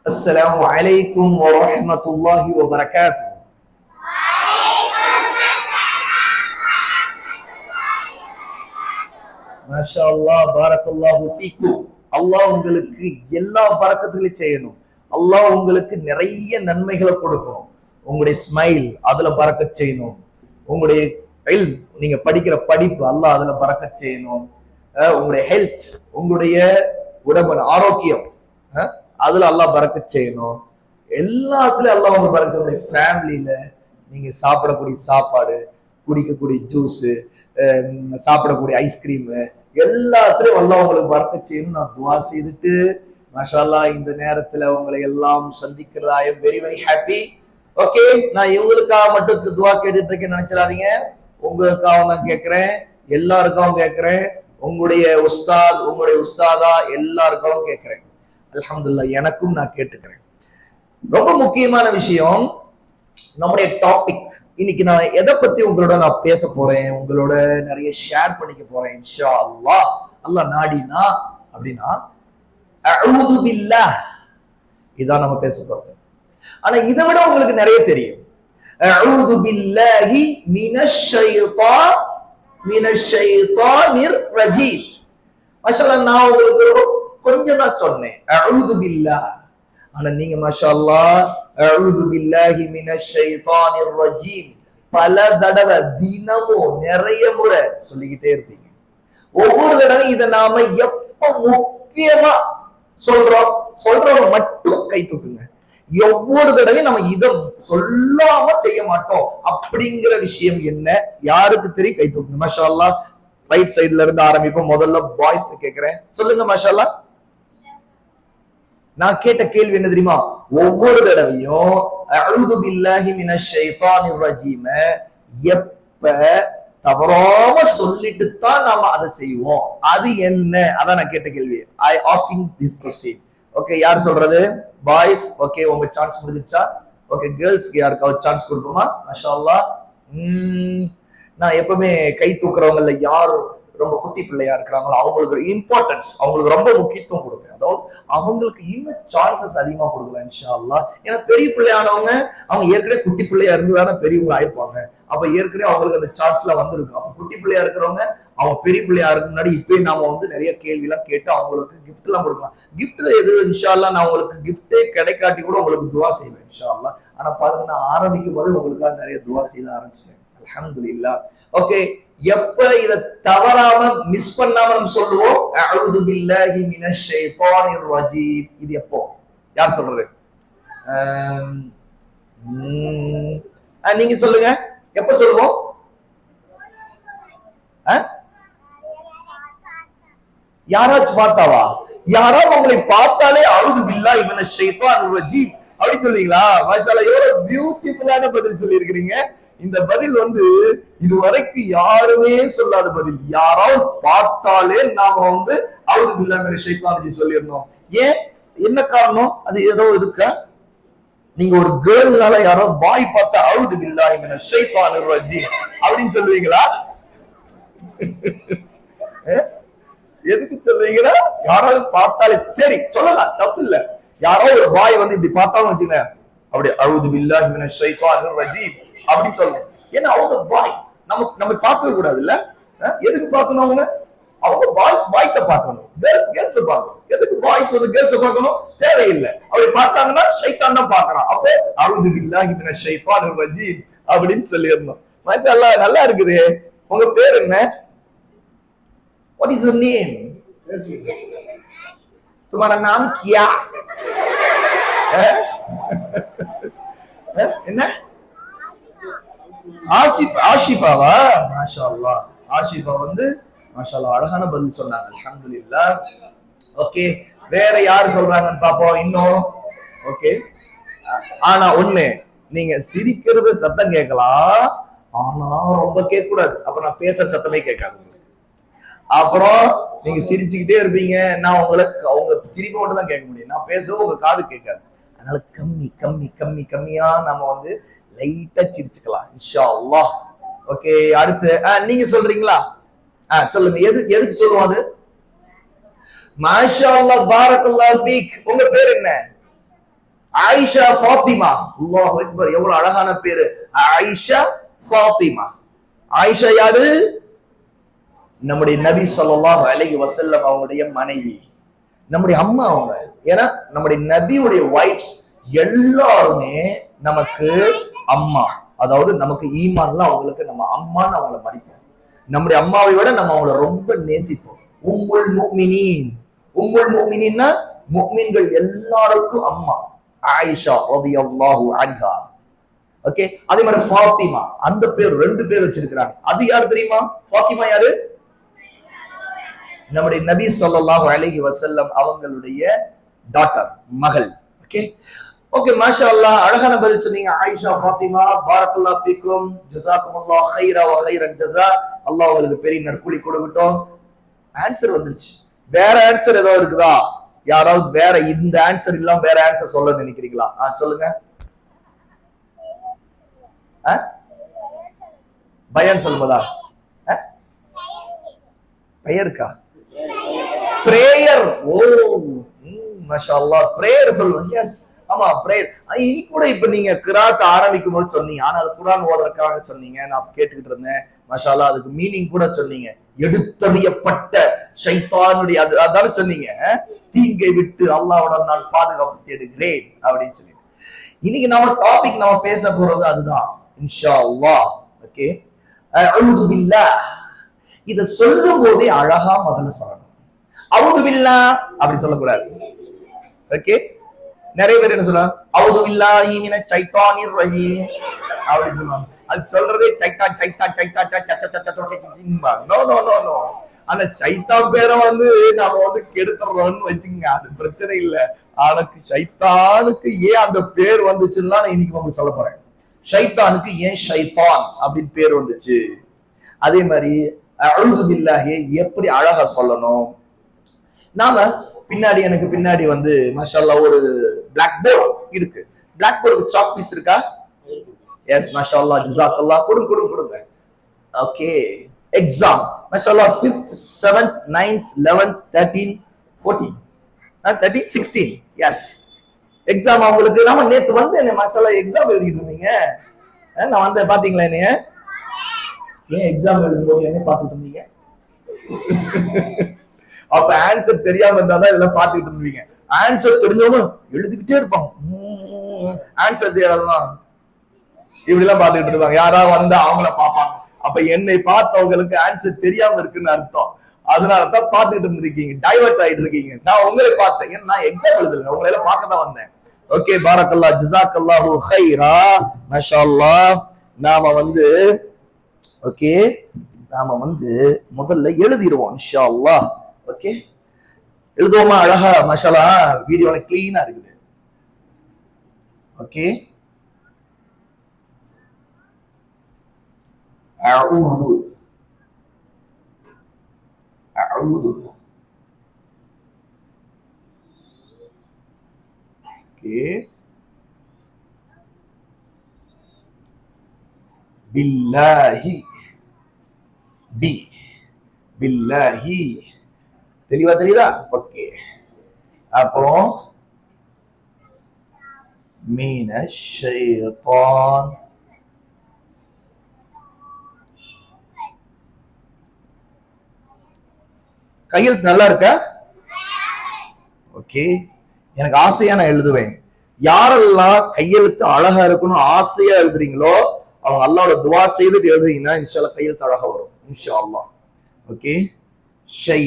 السلام عليكم ورحمة الله وبركاته மாஷா அல்லாஹ் பாரக்கல்லாஹு ஃபீக்கும் அல்லாஹ் உங்களுக்கு எல்லா பறக்கத்துகளையும் செய்யணும் அல்லாஹ் உங்களுக்கு நிறைய நன்மைகளை கொடுக்கணும் உங்களுடைய ஸ்மைல் அதுல பறக்கச் செய்யணும் உங்களுடைய இல்ம், நீங்க படிக்கிற படிப்பு அல்லாஹ் அதுல பறக்கச் செய்யணும் அஹ் உங்களுடைய ஹெல்த் உங்களுடைய உடம்பு ஆரோக்கியம் அஹ் அதுல அல்லாஹ் பறக்கச் செய்யணும் எல்லாத்துலயும் அல்லாஹ் உங்களுக்கு பறக்க உங்களுடைய ஃபேமிலியில நீங்க சாப்பிடக்கூடிய சாப்பாடு குடிக்கக்கூடிய ஜூஸ் சாப்பிடக்கூடிய ஐஸ்கிரீம் எல்லாத்துலயும் அல்லாஹ் உங்களுக்கு பறக்க செய்யணும் நான் துவா செய்துட்டு மாஷா அல்லாஹ் இந்த நேரத்துல உங்களை எல்லாம் சந்திக்கிறதா I very very happy okay நான் இவங்களுக்காக மட்டும் துவா கேட்டுட்டு இருக்கேன்னு நினைச்சிடாதீங்க உங்களுக்காக நான் கேட்கிறேன் எல்லாருக்காகவும் கேட்கிறேன் உங்களுடைய உஸ்தாத் உங்களுடைய உஸ்தாதா எல்லாருக்காகவும் கேட்கிறேன் அல்ஹம்துலில்லாஹ் எனக்கும் நான் கேட்டுக்கிறேன் ரொம்ப முக்கியமான விஷயம் நம்முடைய டாபிக் இன்னைக்கு நான் எதை பத்தி உங்களோட நான் பேச போறேன் உங்களோட நிறைய ஷேர் பண்ணிக்க போறேன் இன்ஷா அல்லாஹ் அல்லாஹ் நாடினா அப்படின்னா அஊது பில்லாஹ் இதான் நம்ம பேச போறது ஆனா இதை விட உங்களுக்கு நிறைய தெரியும் அஊது பில்லாஹி மினஷ் ஷைத்தான் மினஷ் ஷைத்தானிர் ரஜீம் மாஷாஅல்லாஹ் நான் உங்களுக்கு ரொம்ப கொஞ்சம் தான் சொன்னேன் அஊது பில்லாஹ் ஆனா நீங்க மாஷா அல்லாஹ் அஊது பில்லாஹி மினஷ் ஷைத்தானிர் ரஜீம் பல தடவை தினமும் நிறைய முறை சொல்லிக்கிட்டே இருப்பீங்க ஒவ்வொரு தடவை இதை நாம எப்ப முக்கியமா சொல்றோம் சொல்றவங்க மட்டும் கை தூக்குங்க ஒவ்வொரு தடவையும் நம்ம இதை சொல்லாம செய்ய மாட்டோம் அப்படிங்கிற விஷயம் என்ன யாருக்கு தெரியும் கை தூக்குங்க மாஷா அல்லாஹ் ரைட் சைடுல இருந்து ஆரம்பிப்போம் முதல்ல பாய்ஸ் கேக்குறேன் சொல்லுங்க மாஷா அல்லாஹ் நான் கேட்ட கேள்வி என்ன தெரியுமா ஒவ்வொரு தடவையும் அழுது பில்லாஹி மினஷ் ஷைத்தானிர் ரஜீம எப்ப தவறாம சொல்லிட்டு தான் நாம அதை செய்வோம் அது என்ன அதான் நான் கேட்ட கேள்வி I asking this question okay யார் சொல்றது பாய்ஸ் ஓகே உங்க சான்ஸ் முடிஞ்சிருச்சா ஓகே கேர்ள்ஸ்க்கு யாருக்காவது சான்ஸ் கொடுப்போமா மஷா அல்லாஹ் உம், நான் எப்பவுமே கை தூக்குறவங்கல யார் ரொம்ப குட்டி பிள்ளையா இருக்கிறாங்களோ அவங்களுக்கு ஒரு இம்பார்ட்டன்ஸ் அவங்களுக்கு ரொம்ப முக்கியத்துவம் கொடுப்பேன் அதாவது அவங்களுக்கு இன்னும் சான்சஸ் அதிகமா கொடுக்கலாம் இன்ஷா அல்லாஹ் ஏன்னா பெரிய பிள்ளையானவங்க அவங்க ஏற்கனவே குட்டி பிள்ளையா இருந்து தானே பெரியவங்க ஆயிருப்பாங்க அப்ப ஏற்கனவே அவங்களுக்கு அந்த சான்ஸ்ல வந்திருக்கும் அப்ப குட்டி பிள்ளையா இருக்கிறவங்க அவங்க பெரிய பிள்ளையா இருக்கு முன்னாடி இப்பயே நாம வந்து நிறைய கேள்வி எல்லாம் கேட்டு அவங்களுக்கு gift எல்லாம் கொடுக்கலாம் கிஃப்ட்ல எது இன்ஷா அல்லாஹ் நான் உங்களுக்கு கிஃப்டே கிடைக்காட்டி கூட உங்களுக்கு துவா செய்வேன் இன்ஷா அல்லாஹ் ஆனா பாருங்க நான் ஆரம்பிக்கும் போது உங்களுக்காக நிறைய துவா செய்ய ஆரம்பிச்சேன் அல்ஹம்துலில்லாஹ் ஓகே எப்ப இத தவறாம மிஸ் பண்ணாம நம்ம சொல்லுவோம் அஊது பில்லாஹி மினஷ் ஷைத்தானிர் ரஜீம் இது எப்போ யார் சொல்றது ஆம், உம், ஆ, நீங்க சொல்லுங்க எப்ப சொல்லுவோம் ஆ? யாராச்சும் பார்த்தாவா யாராவது உங்களை பார்த்தாலே அழுது பில்லா இவன ஷைத்தான் ரஜீம் அப்படி சொல்லுவீங்களா மாஷால்லா எவ்வளவு பியூட்டிஃபுல்லான பதில் சொல்லியிருக்கிறீங்க இந்த பதில் வந்து இதுவரைக்கும் யாருமே சொல்லாத பதில் யாராவது பார்த்தாலே நாம வந்து அழுது பில்லா இவன ஷைத்தான் ரஜீம் சொல்லிடணும் ஏன் என்ன காரணம் அது ஏதோ இருக்கா நீங்க ஒரு கேர்ள்னால யாரோ பாய் பார்த்தா அழுது பில்லா இவன ஷைத்தான் ரஜீம் அப்படின்னு சொல்லுவீங்களா அஹ்? எதுக்கு சொல்றீங்கன்னா யாராவது பார்த்தாலே சரி சொல்லலாம் தப்பு இல்ல யாரோ ஒரு பாய் வந்து இப்படி பார்த்தாலும் வச்சுங்க அப்படி அழுது பில்லாஹி மினஷ் ஷைத்தானிர் ரஜீம் அப்படி சொல்லணும் ஏன்னா அவங்க பாய் நம்ம நம்ம பார்க்கவே கூடாது இல்ல அஹ்? எதுக்கு பார்க்கணும் அவங்க அவங்க பாய்ஸ் பாய்ஸ பார்க்கணும் கேர்ள்ஸ் கேர்ள்ஸ் பார்க்கணும் எதுக்கு பாய்ஸ் வந்து கேர்ள்ஸ் பார்க்கணும் தேவையில்லை அப்படி பார்த்தாங்கன்னா ஷைத்தான் தான் பார்க்கறான் அப்போ அழுது பில்லாஹி மினஷ் ஷைத்தானிர் ரஜீம் அப்படின்னு சொல்லிடணும் மாஷா நல்லா இருக்குது உங்க பேர் என்ன What is your name? तुम्हारा नाम क्या है? है? என்ன ஆசிப் ஆஷிஃபாவா மாஷா அல்லாஹ் ஆஷிஃபா வந்து மாஷா அல்லாஹ் அழகான பதில் சொன்னாங்க அல்ஹம்துலில்லாஹ் ஓகே வேற யார் சொல்றாங்கன்னு பாப்போம் இன்னும் ஓகே ஆனா ஒண்ணு நீங்க சிரிக்கிறது சத்தம் கேட்கலாம் ஆனா ரொம்ப கேட்க கூடாது அப்ப நான் பேசுற சத்தமே கேட்காது உங்களுக்கு. அப்புறம் நீங்க சிரிச்சுக்கிட்டே இருப்பீங்க நான் உங்களுக்கு அவங்க சிரிப்பு மட்டும் தான் கேட்க முடியும் நான் பேசவும் உங்க காது கேட்காது அதனால கம்மி கம்மி கம்மி கம்மியா நம்ம வந்து லைட்டா சிரிச்சுக்கலாம் இன்ஷா அல்லாஹ் ஓகே அடுத்து ஆ, நீங்க சொல்றீங்களா ஆ சொல்லுங்க எது எதுக்கு சொல்லுவோம் அது மாஷா அல்லாஹ் பாரக்கல்லாஹ் ஃபீக் உங்க பேர் என்ன ஆயிஷா ஃபாத்திமா அல்லாஹ் அக்பர் எவ்வளவு அழகான பேரு ஆயிஷா ஃபாத்திமா ஆயிஷா யாரு நம்முடைய நபி ஸல்லல்லாஹு அலைஹி வஸல்லம் அவங்களுடைய மனைவி நம்முடைய அம்மா அவங்க ஏன்னா நம்முடைய நபியுடைய ஒய்ஃப்ஸ் எல்லாருமே நமக்கு அம்மா அதாவது நமக்கு ஈமான்லாம் அவங்களுக்கு நம்ம அம்மான்னு அவங்கள மதிப்போம் நம்முடைய அம்மாவை விட நம்ம அவங்கள ரொம்ப நேசிப்போம் உம்முல் முஃமினீன் உம்முல் முஃமினீன்னா முஃமின்கள் எல்லாருக்கும் அம்மா ஆயிஷா ரலியல்லாஹு அன்ஹா ஓகே அதே மாதிரி ஃபாத்திமா அந்த பேர் ரெண்டு பேர் வச்சிருக்கிறாங்க அது யார் தெரியுமா ஃபாத்திமா யாரு நம்முடைய நபி ஸல்லல்லாஹு அலைஹி வஸல்லம் அவங்களுடைய டாட்டர் மகள் ஓகே ஓகே மாஷா அல்லாஹ் அழகான பதில் சொன்னீங்க ஆயிஷா ஃபாத்திமா பாரக்கல்லாஹ் ஃபீக்கும் ஜஸாக்குமுல்லாஹ் கைரா வ கைரன் ஜஸா அல்லாஹ் உங்களுக்கு பெரிய நற்கூலி கொடுக்கட்டும் ஆன்சர் வந்துருச்சு வேற ஆன்சர் ஏதாவது இருக்குதா யாராவது வேற இந்த ஆன்சர் இல்லாம வேற ஆன்சர் சொல்ல நினைக்கிறீங்களா ஆ சொல்லுங்க ஆ? பயான் சொல்லுவதா ஆ? பெயருக்கா பிரேயர் ஓ மஷா அல்லாஹ் பிரேயர் சொல்லுவோம் எஸ் ஆமா பிரேயர் இனி கூட இப்ப நீங்க கிராத் ஆரம்பிக்கும் போது சொன்னீங்க ஆனா அது குரான் ஓதற்காக சொன்னீங்க நான் கேட்டுக்கிட்டு இருந்தேன் மஷா அல்லாஹ் அதுக்கு மீனிங் கூட சொன்னீங்க எடுத்தறியப்பட்ட ஷைத்தானுடைய அது அதான சொன்னீங்க தீங்கை விட்டு அல்லாஹ்வுடன் நான் பாதுகாப்பு தேடுகிறேன் அப்படின்னு சொல்லி இன்னைக்கு நம்ம டாபிக் நம்ம பேச போறது அதுதான் இன்ஷா அல்லாஹ் ஓகே அவுது பில்லாஹ் இத சொல்லும் போதே அழகா முதல்ல சொல்லணும் அவுது பில்லா அப்படி சொல்லக்கூடாது ஓகே நிறைய பேர் என்ன சொல்லுவாங்க அவுது பில்லாஹி மின சைத்தானிர் ரஜீம் அப்படி சொல்லுவாங்க அது சொல்றதே சைத்தா சைத்தா சைத்தா சச்சா நோ நோ நோ நோ அந்த சைத்தா பேரை வந்து நாம வந்து கெடுத்துறோம்னு வச்சுங்க அது பிரச்சனை இல்ல ஆனக்கு சைத்தானுக்கு ஏன் அந்த பேர் வந்துச்சுன்னா நான் இன்னைக்கு உங்களுக்கு சொல்ல போறேன் ஷைத்தானுக்கு ஏன் ஷைத்தான் அப்படின்னு பேர் வந்துச்சு அதே மாதிரி அழுது பில்லாஹி எப்படி அழகா சொல்லணும் நாம பின்னாடி எனக்கு பின்னாடி வந்து மஷால்லா ஒரு பிளாக் போர்டு இருக்கு பிளாக் போர்டுக்கு சாக் பீஸ் இருக்கா எஸ் மஷால்லா ஜிசாக்கல்லா கொடுங்க கொடுங்க கொடுங்க ஓகே எக்ஸாம் மஷால்லா fifth seventh ninth eleventh thirteen fourteen thirteen sixteen yes exam அவங்களுக்கு நாம நேத்து வந்து என்ன மஷால்லா எக்ஸாம் எழுதிட்டு இருந்தீங்க அஹ் நான் வந்தேன் பாத்தீங்களா என்னைய ஏன் எக்ஸாம் எழுதும்போது என்ன பார்த்துட்டு இருந்தீங்க அப்ப ஆன்சர் தெரியாம இருந்தாதான் இதெல்லாம் பார்த்துட்டு இருந்தீங்க ஆன்சர் தெரிஞ்சவங்க எழுதிக்கிட்டே இருப்பாங்க ஆன்சர் தெரியாதெல்லாம் இப்படி எல்லாம் பார்த்துக்கிட்டு இருப்பாங்க யாராவது வந்தா அவங்கள பார்ப்பாங்க அப்ப என்னை பார்த்தவங்களுக்கு ஆன்சர் தெரியாம இருக்குன்னு அர்த்தம் அதனாலதான் பார்த்துக்கிட்டு இருந்திருக்கீங்க டைவர்ட் ஆயிட்டு இருக்கீங்க நான் உங்களை பார்த்தேன் ஏன்னா நான் எக்ஸாம் எழுதுறேன் உங்களை எல்லாம் பார்க்க தான் வந்தேன் ஓகே பாரக்கல்லா ஜிசாக்கல்லாஹு ஹைரா மஷா அல்லாஹ் நாம வந்து ஓகே நாம வந்து முதல்ல எழுதிடுவோம் இன்ஷா அல்லாஹ் ஓகே எழுதுவோமா அழகா மஷாலா வீடியோல கிளீனா இருக்குது ஓகே أعوذ أعوذ okay. பில்லாஹி பி பில்லாஹி தெளிவா தெரியுதா ஓகே அப்புறம் மீன ஷைத்தான் கையெழுத்து நல்லா இருக்கா ஓகே எனக்கு ஆசையா நான் எழுதுவேன் யாரெல்லாம் கையெழுத்து அழகா இருக்கணும் ஆசையா எழுதுறீங்களோ அவங்க அல்லாவோட துவா செய்துட்டு எழுதுறீங்கன்னா இன்ஷால்லா கையெழுத்து அழகா வரும் இன்ஷா அல்லாஹ் ஓகே ஷை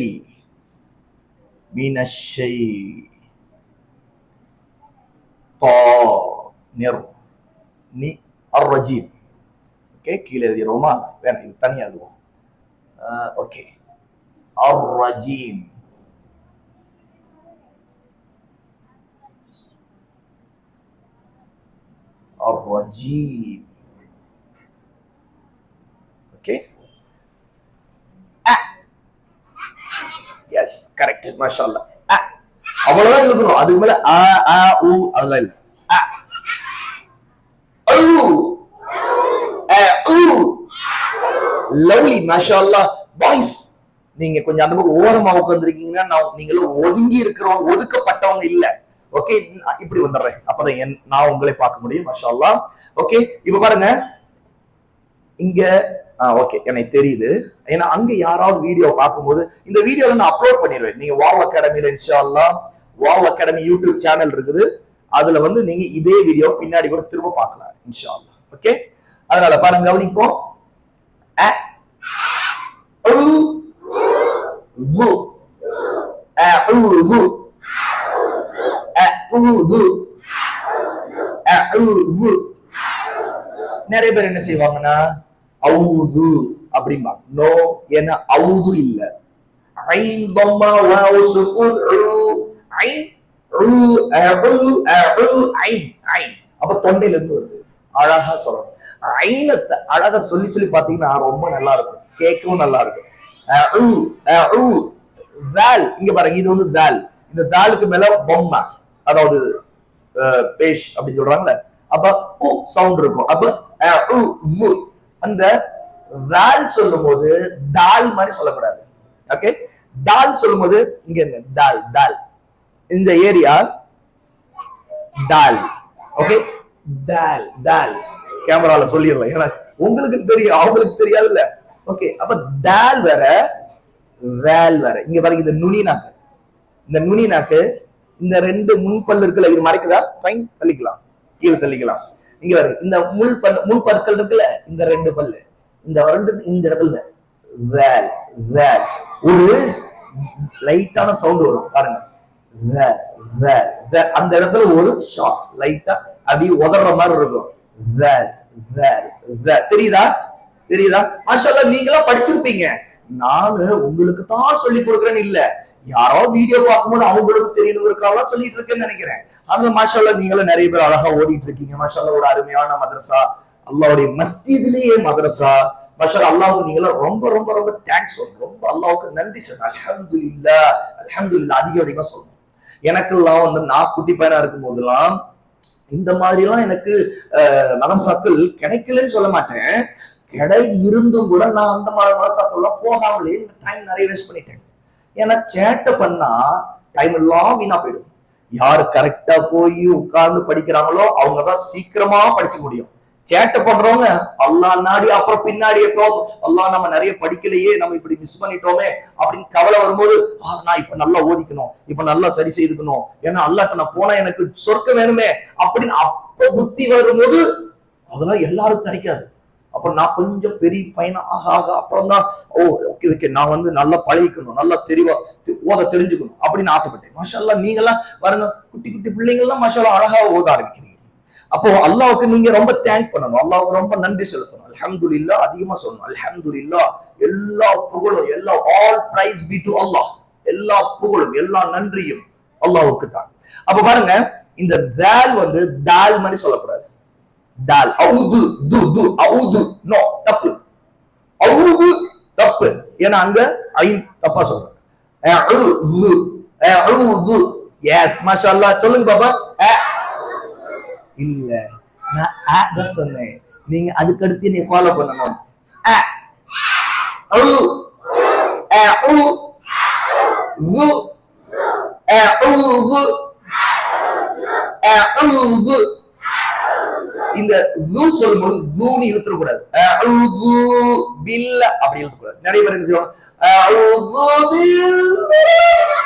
மீன ஷை தா நிர் நி அர் ரஜீம் ஓகே கீழே எழுதிடுவோமா வேணாம் இது தனியா எழுதுவோம் ஓகே الرجيم الرجيم اوكي எஸ் கரெக்ட் மாஷா அல்லா அவ்வளவுதான் எழுதணும் அதுக்கு மேல அ அ உ அதெல்லாம் இல்ல அ அ அ உ லவ்லி மாஷா அல்லா பாய்ஸ் நீங்க கொஞ்சம் அந்த பக்கம் ஓரமா உட்காந்துருக்கீங்கன்னா நான் நீங்களும் ஒதுங்கி இருக்கிறவங்க ஒதுக்கப்பட்டவங்க இல்ல ஓகே இப்படி வந்துடுறேன் அப்பதான் என் நான் உங்களை பார்க்க முடியும் மாஷா அல்லாஹ் ஓகே இப்ப பாருங்க இங்க ஓகே எனக்கு தெரியுது ஏன்னா அங்க யாராவது வீடியோ பார்க்கும்போது இந்த வீடியோல நான் அப்லோட் பண்ணிடுவேன் நீங்க வாவ் அகாடமில இன்ஷா அல்லாஹ் வாவ் அகாடமி யூடியூப் சேனல் இருக்குது அதுல வந்து நீங்க இதே வீடியோ பின்னாடி கூட திரும்ப பார்க்கலாம் இன்ஷா அல்லாஹ் ஓகே அதனால பாருங்க கவனிப்போம் அ உ வு அ உ வு அ உ வு அ உ வு நிறைய பேர் என்ன செய்வாங்கன்னா அவுது அப்படிம்பாங்க நோ ஏன்னா அவுது இல்ல ஐன் பம்மா வாவ் சுகுன் உ ஐன் உ அ உ அ உ ஐன் ஐன் அப்ப தொண்டையில இருந்து வருது அழகா சொல்லணும் ஐனத்தை அழகா சொல்லி சொல்லி பாத்தீங்கன்னா ரொம்ப நல்லா இருக்கும் கேட்கவும் நல்லா இருக்கும் அ உ அ உ தால் இங்க பாருங்க இது வந்து தால் இந்த தாலுக்கு மேல பொம்மை அதாவது அஹ், பேஷ் அப்படின்னு சொல்றாங்கல்ல அப்ப உ சவுண்ட் இருக்கும் அப்ப அ, உ, உ. அந்த வேல் சொல்லும் போது தால் மாதிரி சொல்லக்கூடாது ஓகே தால் சொல்லும் போது இங்க இருங்க தால் தால் இந்த ஏரியா தால் ஓகே தால் தால் கேமரால சொல்லிடலாம் ஏன்னா உங்களுக்கு தெரியும் அவங்களுக்கு தெரியாதுல்ல ஓகே அப்ப தால் வேற வேல் வேற இங்க பாருங்க இந்த நுனி நாக்கு இந்த நுனி நாக்கு இந்த ரெண்டு முன்பல் இருக்குல்ல இது மறைக்குதா ஃபைன் தள்ளிக்கலாம் கீழே தள்ளிக்கலாம் இங்க பாருங்க இந்த முள் பல் முள் பற்கள் இருக்குல்ல இந்த ரெண்டு பல்லு இந்த ரெண்டு இந்த இடத்துல வேல் வேல் ஒரு லைட்டான சவுண்ட் வரும் பாருங்க வே, வே, வே. அந்த இடத்துல ஒரு ஷாட் லைட்டா அப்படி உதற மாதிரி இருக்கும் வேல் வேல் வே. தெரியுதா தெரியுதா மாஷால்லா நீங்களா படிச்சிருப்பீங்க நானு உங்களுக்கு தான் சொல்லி கொடுக்குறேன்னு இல்ல யாரோ வீடியோ பார்க்கும்போது அவங்களுக்கு தெரியணுங்கிறக்காக சொல்லிட்டு இருக்கேன்னு நினைக்கிறேன் அந்த மாஷால்லா நீங்களும் நிறைய பேர் அழகா ஓடிட்டு இருக்கீங்க மாஷால்லா ஒரு அருமையான மதரசா அல்லாவுடைய மஸ்ஜிதிலேயே மதரசா மாஷா அல்லாவுக்கு நீங்களும் ரொம்ப ரொம்ப ரொம்ப தேங்க்ஸ் சொல்லணும் ரொம்ப அல்லாவுக்கு நன்றி சொல்லணும் அல்ஹம்துலில்லா அல்ஹம்துலில்லா அதிக அதிகமா சொல்லணும் எனக்கெல்லாம் வந்து நான் குட்டி பையனா இருக்கும் போதெல்லாம் இந்த மாதிரி எல்லாம் எனக்கு அஹ், மதரசாக்கள் கிடைக்கலன்னு சொல்ல மாட்டேன் கிடை இருந்தும் கூட நான் அந்த மாதிரி மதரசாக்கள்லாம் போகாமலே டைம் நிறைய வேஸ்ட் பண்ணிட்டேன் ஏன்னா சேட்டை பண்ணா டைம் எல்லாம் வீணா போயிடும் யாரு கரெக்டா போய் உட்கார்ந்து படிக்கிறாங்களோ அவங்க தான் சீக்கிரமா படிச்சு முடியும் சேட்டை பண்றவங்க அல்லா நாடி அப்புறம் பின்னாடி எப்போ அல்லா நம்ம நிறைய படிக்கலையே நம்ம இப்படி மிஸ் பண்ணிட்டோமே அப்படின்னு கவலை வரும்போது ஆ, நான் இப்ப நல்லா ஓதிக்கணும் இப்ப நல்லா சரி செய்துக்கணும் ஏன்னா அல்லாட்ட நான் போனா எனக்கு சொர்க்கம் வேணுமே அப்படின்னு அப்ப புத்தி வரும்போது அதெல்லாம் எல்லாருக்கும் கிடைக்காது அப்ப நான் கொஞ்சம் பெரிய பையனா ஆக ஆக அப்புறம் தான் ஓ ஓகே ஓகே நான் வந்து நல்லா பழகிக்கணும் நல்லா தெளிவா தெ- ஓத தெரிஞ்சுக்கணும் அப்படின்னு ஆசைப்பட்டேன் மாஷா நீங்கெல்லாம் பாருங்க குட்டி குட்டி பிள்ளைங்கள்லாம் மாஷா அழகா ஓத ஆரம்பிக்கிறீங்க அப்போ அல்லாவுக்கு நீங்க ரொம்ப தேங்க் பண்ணணும் அல்லாவுக்கு ரொம்ப நன்றி செலுத்தணும் அல்ஹம்துலில்லாஹ் அதிகமா சொல்லணும் அல்ஹம்துலில்லாஹ் எல்லா புகழும் எல்லா ஆல் பிரைஸ் பி டு அல்லாஹ் எல்லா புகழும் எல்லா நன்றியும் அல்லாஹ்வுக்கு தான் அப்ப பாருங்க இந்த தால் வந்து தால் மாதிரி சொல்லக்கூடாது தால் அவுது து து அவுது நோ தப்பு அவுது தப்பு ஏன்னா அங்க ஐன் தப்பா சொல்றேன் அவுது அவுது எஸ் மாஷா அல்லாஹ் சொல்லுங்க பாப்பா அ. இல்ல நான் அ தான் சொன்னேன் நீங்க அதுக்கு அடுத்து நீ ஃபாலோ பண்ணணும் அ அவு அவு வு அவு அவு இந்த து சொல்லும்போது தூணி இழுத்துடக்கூடாது அவுது பில்ல அப்படி இழுத்துக்கூடாது நிறைய பேர் என்ன செய்வாங்க அவுது பில்ல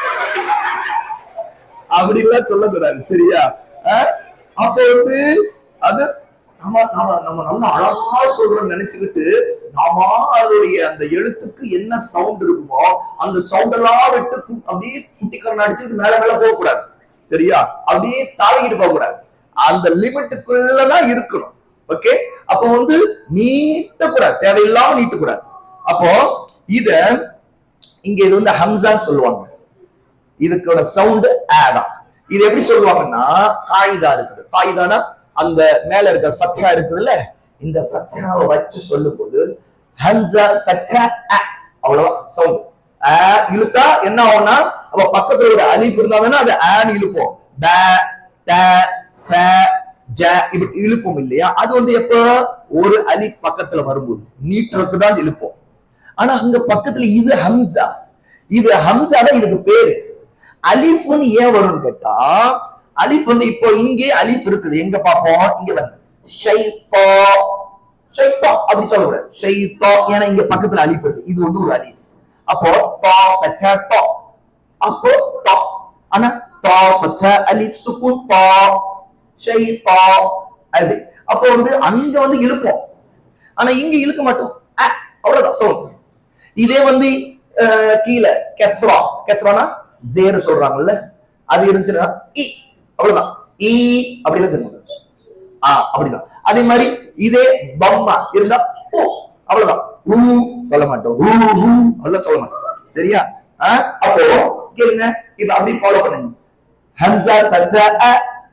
அப்படி எல்லாம் சொல்லக்கூடாது சரியா அஹ்? அப்ப வந்து அது நம்ம நம்ம நம்ம நல்லா அழகா சொல்றோம் நினைச்சுக்கிட்டு நாம அதோடைய அந்த எழுத்துக்கு என்ன சவுண்ட் இருக்குமோ அந்த சவுண்ட் எல்லாம் விட்டு கு- அப்படியே குட்டி கரணம் அடிச்சுட்டு மேல மேல போக கூடாது சரியா அப்படியே தாவிக்கிட்டு போக கூடாது அந்த லிமிட்டுக்குள்ளதான் இருக்கணும் ஓகே அப்போ வந்து நீட்டக்கூடாது தேவையில்லாம நீட்டக்கூடாது அப்போ இத இங்க இது வந்து ஹம்சான்னு சொல்லுவாங்க இதுக்கோட சவுண்ட் ஆதான் இது எப்படி சொல்லுவாங்கன்னா காயிதா இருக்குது காயிதானா அந்த மேல இருக்கிற ஃபத்ஹா இருக்குதுல்ல இந்த ஃபத்ஹாவை வச்சு சொல்லும்போது ஹம்சா ஃபத்ஹா அ அவ்வளவுதான் சவுண்ட் அ இழுத்தா என்ன ஆகும்னா அப்ப பக்கத்துல ஒரு அலிஃப் இருந்தாங்கன்னா அது ஆன்னு இழுப்போம் ப த ஃப ஜ இப்படி இழுப்போம் இல்லையா அது வந்து எப்ப ஒரு அலிஃப் பக்கத்துல வரும்போது நீட்டுறதுக்கு தான் இழுப்போம் ஆனா அங்க பக்கத்துல இது ஹம்சா இது ஹம்சா தான் இதுக்கு பேரு அலிஃப்னு ஏன் வரும்னு கேட்டா அலிஃப் வந்து இப்போ இங்கே அலிஃப் இருக்குது எங்க பார்ப்போம் இங்க வந்து ஷைத்தா ஷைத்தா அப்படி சொல்லக்கூடாது ஷைத்தா ஏன்னா இங்க பக்கத்துல அலிஃப் இருக்கு இது வந்து ஒரு அலிஃப் அப்போ தா ஃபத்தா தா அப்போ தா ஆனா தா ஃபத்தா அலிஃப் சுக்குன் தா ஷைத்தா அப்படி அப்போ வந்து அங்க வந்து இழுப்போம் ஆனா இங்க இழுக்க மாட்டோம் அ, அவ்வளவுதான் சொல்லுங்க இதே வந்து அஹ், கீழே கெஸ்ரா கெஸ்ரானா ஜேரு சொல்றாங்கல்ல அது இருந்துச்சுன்னா இ அவ்வளவுதான் ஈ அப்படி சொல்லுங்க ஆ அப்படிதான் அதே மாதிரி இதே பம்மா இருந்தா ஓ அவ்வளவுதான் ஊ சொல்ல மாட்டோம் ஊ ஊ அதெல்லாம் சொல்ல மாட்டோம் சரியா ஆ? அப்போ கேளுங்க இப்ப அப்படி ஃபாலோ பண்ணுங்க ஹம்சா சஜா அ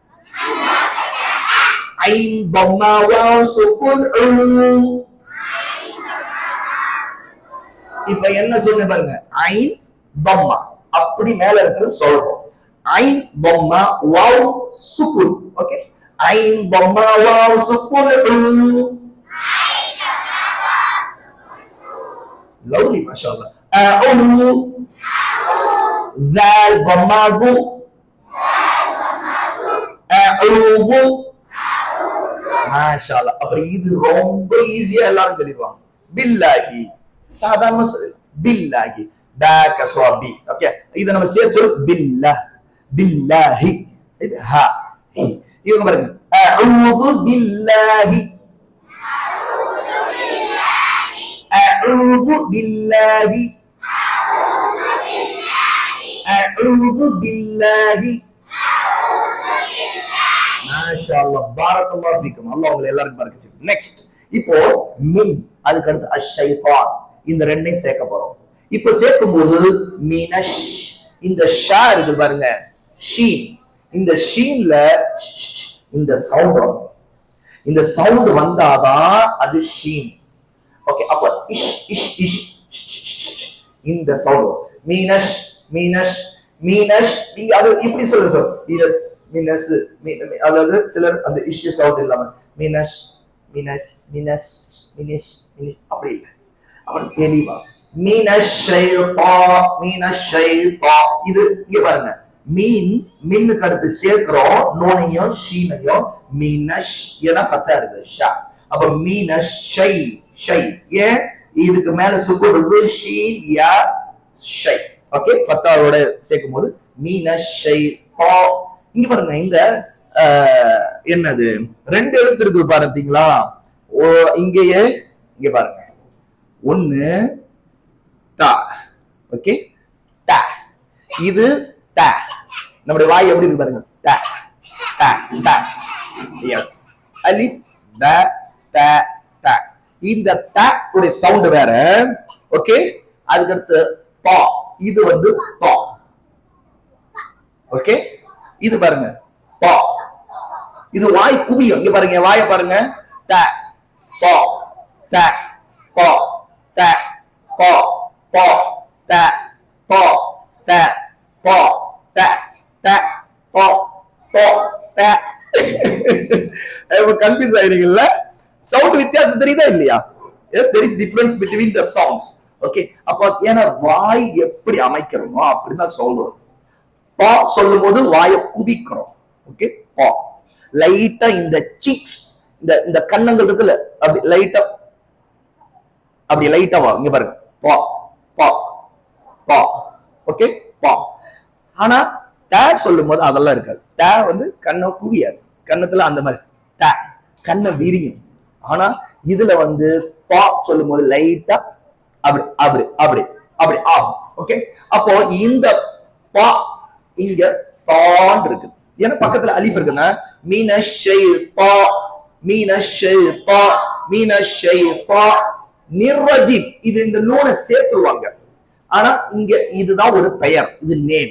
ஐன் பம்மா வாவ் சுக்குன் உ இப்ப என்ன சொன்ன பாருங்க ஐன் பம்மா அப்படி மேல இருக்கிறது சொல்றோம் ஐன் பம்மா வாவ் சுக்குன் ஓகே ஐன் பம்மா வாவ் சுக்குன் லவ்லி மாஷாஅல்லாஹ் அஉ ذال ضمّا ذو அஉ மாஷாஅல்லா அப்புறம் இது ரொம்ப ஈஸியா எல்லாரும் சொல்லிடுவாங்க பில்லாஹி சாதாரண சொல்லு பில்லாஹி பா கஸ்வா பி ஓகே இத நம்ம சேர்த்து சொல்லு பில்லா பில்லாஹி இது ஹா ஹி. இவங்க பாருங்க அஊது பில்லாஹி அஊது பில்லாஹி அஊது பில்லாஹி மாஷா அல்லாஹ் பாரக்கல்லாஹு ஃபீக்கும் அல்லாஹ் உங்களை எல்லாருக்கும் பரக்கத்து நெக்ஸ்ட் இப்போ மின் அதுக்கு அடுத்து அஷைத்தான் இந்த ரெண்டையும் சேர்க்க போறோம் இப்போ சேர்க்கும் போது மீனஷ் இந்த ஷா இருக்கு பாருங்க ஷீன் இந்த ஷீன்ல இந்த சவுண்ட் வரும் இந்த சவுண்ட் வந்தாதான் அது ஷீன் ஓகே அப்ப இஷ் இஷ் இஷ் இந்த சவுண்ட் மீனஷ் மீனஷ் மீனஷ் நீங்க அது இப்படி சொல்லுங்க சார் மீனஸ் மீனஸ் மீ- மீ- அதாவது சிலர் அந்த இஷ்யூ சவுண்ட் இல்லாம மீனஷ் மீனஷ் மீனஷ் மினிஷ் மினிஷ் அப்படி இல்லை அவன் தெளிவா மீனஷ் ஷைத்தா மீனஷ் ஷைத்தா இது இங்க பாருங்க மீன் மின்னுக்கு அடுத்து சேர்க்கிறோம் நோனையும் ஷீனையும் மீனஷ் என ஃபத்தா இருக்கு ஷா அப்ப மீனஷ் ஷை ஷை ஏன் இதுக்கு மேல சுக்கு இருக்கு ஷீன் யா ஷை ஓகே ஃபத்தாவோட சேர்க்கும் போது மீனஷ் ஷை தா இங்க பாருங்க இந்த ஆஹ், என்னது ரெண்டு எழுத்து இருக்குது பாருங்களா ஓ இங்கேயே இங்க பாருங்க ஒண்ணு தா ஓகே த இது த நம்முடைய வாய் எப்படி இருக்கு பாருங்க த த த எஸ் அலிஃப் த த த இந்த த உடைய சவுண்ட் வேற ஓகே அதுக்கு அடுத்து பா இது வந்து பா ஓகே இது பாருங்க பா இது வாய் குவியும் இங்க பாருங்க வாயை பாருங்க த பா த பா த பா பா த பா த பா த த பா பா த கன்ஃபியூஸ் ஆயிருக்கீங்கல்ல சவுண்ட் வித்தியாசம் தெரியுதா இல்லையா yes there is difference between the sounds okay அப்போ ஏன்னா வாய் எப்படி அமைக்கிறோமோ அப்படிதான் சொல்லுவோம் பா சொல்லும் போது வாயை குவிக்கிறோம் ஓகே பா லைட்டா இந்த சீக்ஸ் இந்த இந்த கன்னங்கள் இருக்குல்ல அப்படி லைட்டா அப்படி லைட்டா வா இங்க பாருங்க பா பா பா ஓகே பா ஆனா ட சொல்லும் போது அதெல்லாம் இருக்காது ட வந்து கண்ணை குவியாது கன்னத்துல அந்த மாதிரி ட கண்ணை விரியும் ஆனா இதுல வந்து பா சொல்லும் போது லைட்டா அப்படி அப்படி அப்படி அப்படி ஆகும் ஓகே அப்போ இந்த பா இங்க தான் இருக்குது ஏன்னா பக்கத்துல அலிஃப் இருக்குன்னா மீன ஷைத்தா மீன ஷைத்தா மீன ஷைத்தா நிர்வஜிப் இது இந்த நூனை சேர்த்துருவாங்க ஆனா இங்க இதுதான் ஒரு பெயர் இது நேம்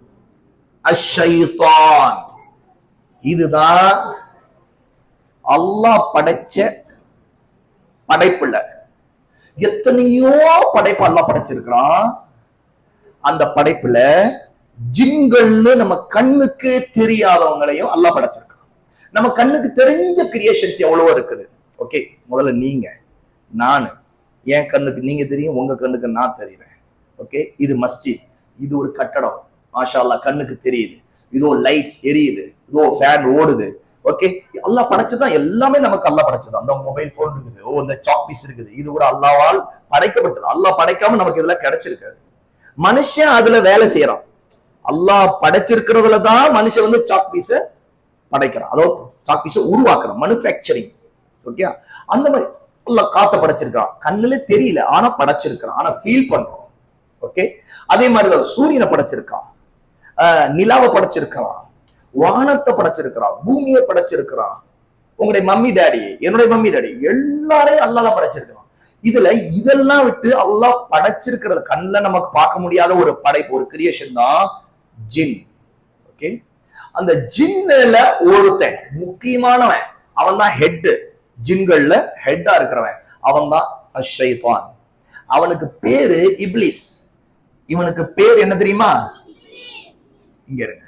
அஷைத்தான் இதுதான் அல்லாஹ் படைச்ச படைப்புல எத்தனையோ படைப்பு அல்லாஹ் படைச்சிருக்கிறான் அந்த படைப்புல ஜின்கள்னு நம்ம கண்ணுக்கு தெரியாதவங்களையும் அல்லாஹ் படைச்சிருக்கான் நம்ம கண்ணுக்கு தெரிஞ்ச கிரியேஷன்ஸ் எவ்வளவோ இருக்குது ஓகே முதல்ல நீங்க நானு என் கண்ணுக்கு நீங்க தெரியும் உங்க கண்ணுக்கு நான் தெரியுறேன் ஓகே இது மஸ்ஜித் இது ஒரு கட்டடம் மாஷா அல்லாஹ் கண்ணுக்கு தெரியுது இதோ லைட்ஸ் எரியுது இதோ ஃபேன் ஓடுது ஓகே அல்லாஹ் படைச்சதான் எல்லாமே நமக்கு அல்லாஹ் படைச்சது அந்த மொபைல் போன் இருக்குது ஓ இந்த சாக் பீஸ் இருக்குது இது கூட அல்லாவால் படைக்கப்பட்டது அல்லாஹ் படைக்காம நமக்கு இதெல்லாம் கிடைச்சிருக்காது மனுஷன் அதுல வேலை செய்யறான் அல்லாஹ் படைச்சிருக்கிறதுல தான் மனுஷன் வந்து சாக் பீஸ படைக்கிறான் அதோ சாக் பீஸ உருவாக்குறான் மனுஃபேக்சரிங் ஓகே அந்த மாதிரி அல்லாஹ் காத்த படைச்சிருக்கான் கண்ணுல தெரியல ஆனா படைச்சிருக்கிறான் ஆனா ஃபீல் பண்றோம் ஓகே அதே மாதிரிதான் சூரியனை படைச்சிருக்கான் ஆஹ் நிலாவை படைச்சிருக்கிறான் வானத்தை படைச்சிருக்கிறான் பூமியை படைச்சிருக்கிறான் உங்களுடைய மம்மி டாடி என்னுடைய மம்மி டாடி எல்லாரையும் அல்லாஹ் தான் படைச்சிருக்கிறான் இதுல இதெல்லாம் விட்டு அல்லாஹ் படைச்சிருக்கிறது கண்ணுல நமக்கு பார்க்க முடியாத ஒரு படைப்பு ஒரு கிரியேஷன் தான் ஜின் ஓகே அந்த ஜின்ல ஒருத்தன் முக்கியமானவன் அவன் தான் ஹெட் ஜின்கள்ல ஹெட்டா இருக்கிறவன் அவன் தான் அஷைத்தான் அவனுக்கு பேரு இப்லிஸ் இவனுக்கு பேர் என்ன தெரியுமா இங்க இருங்க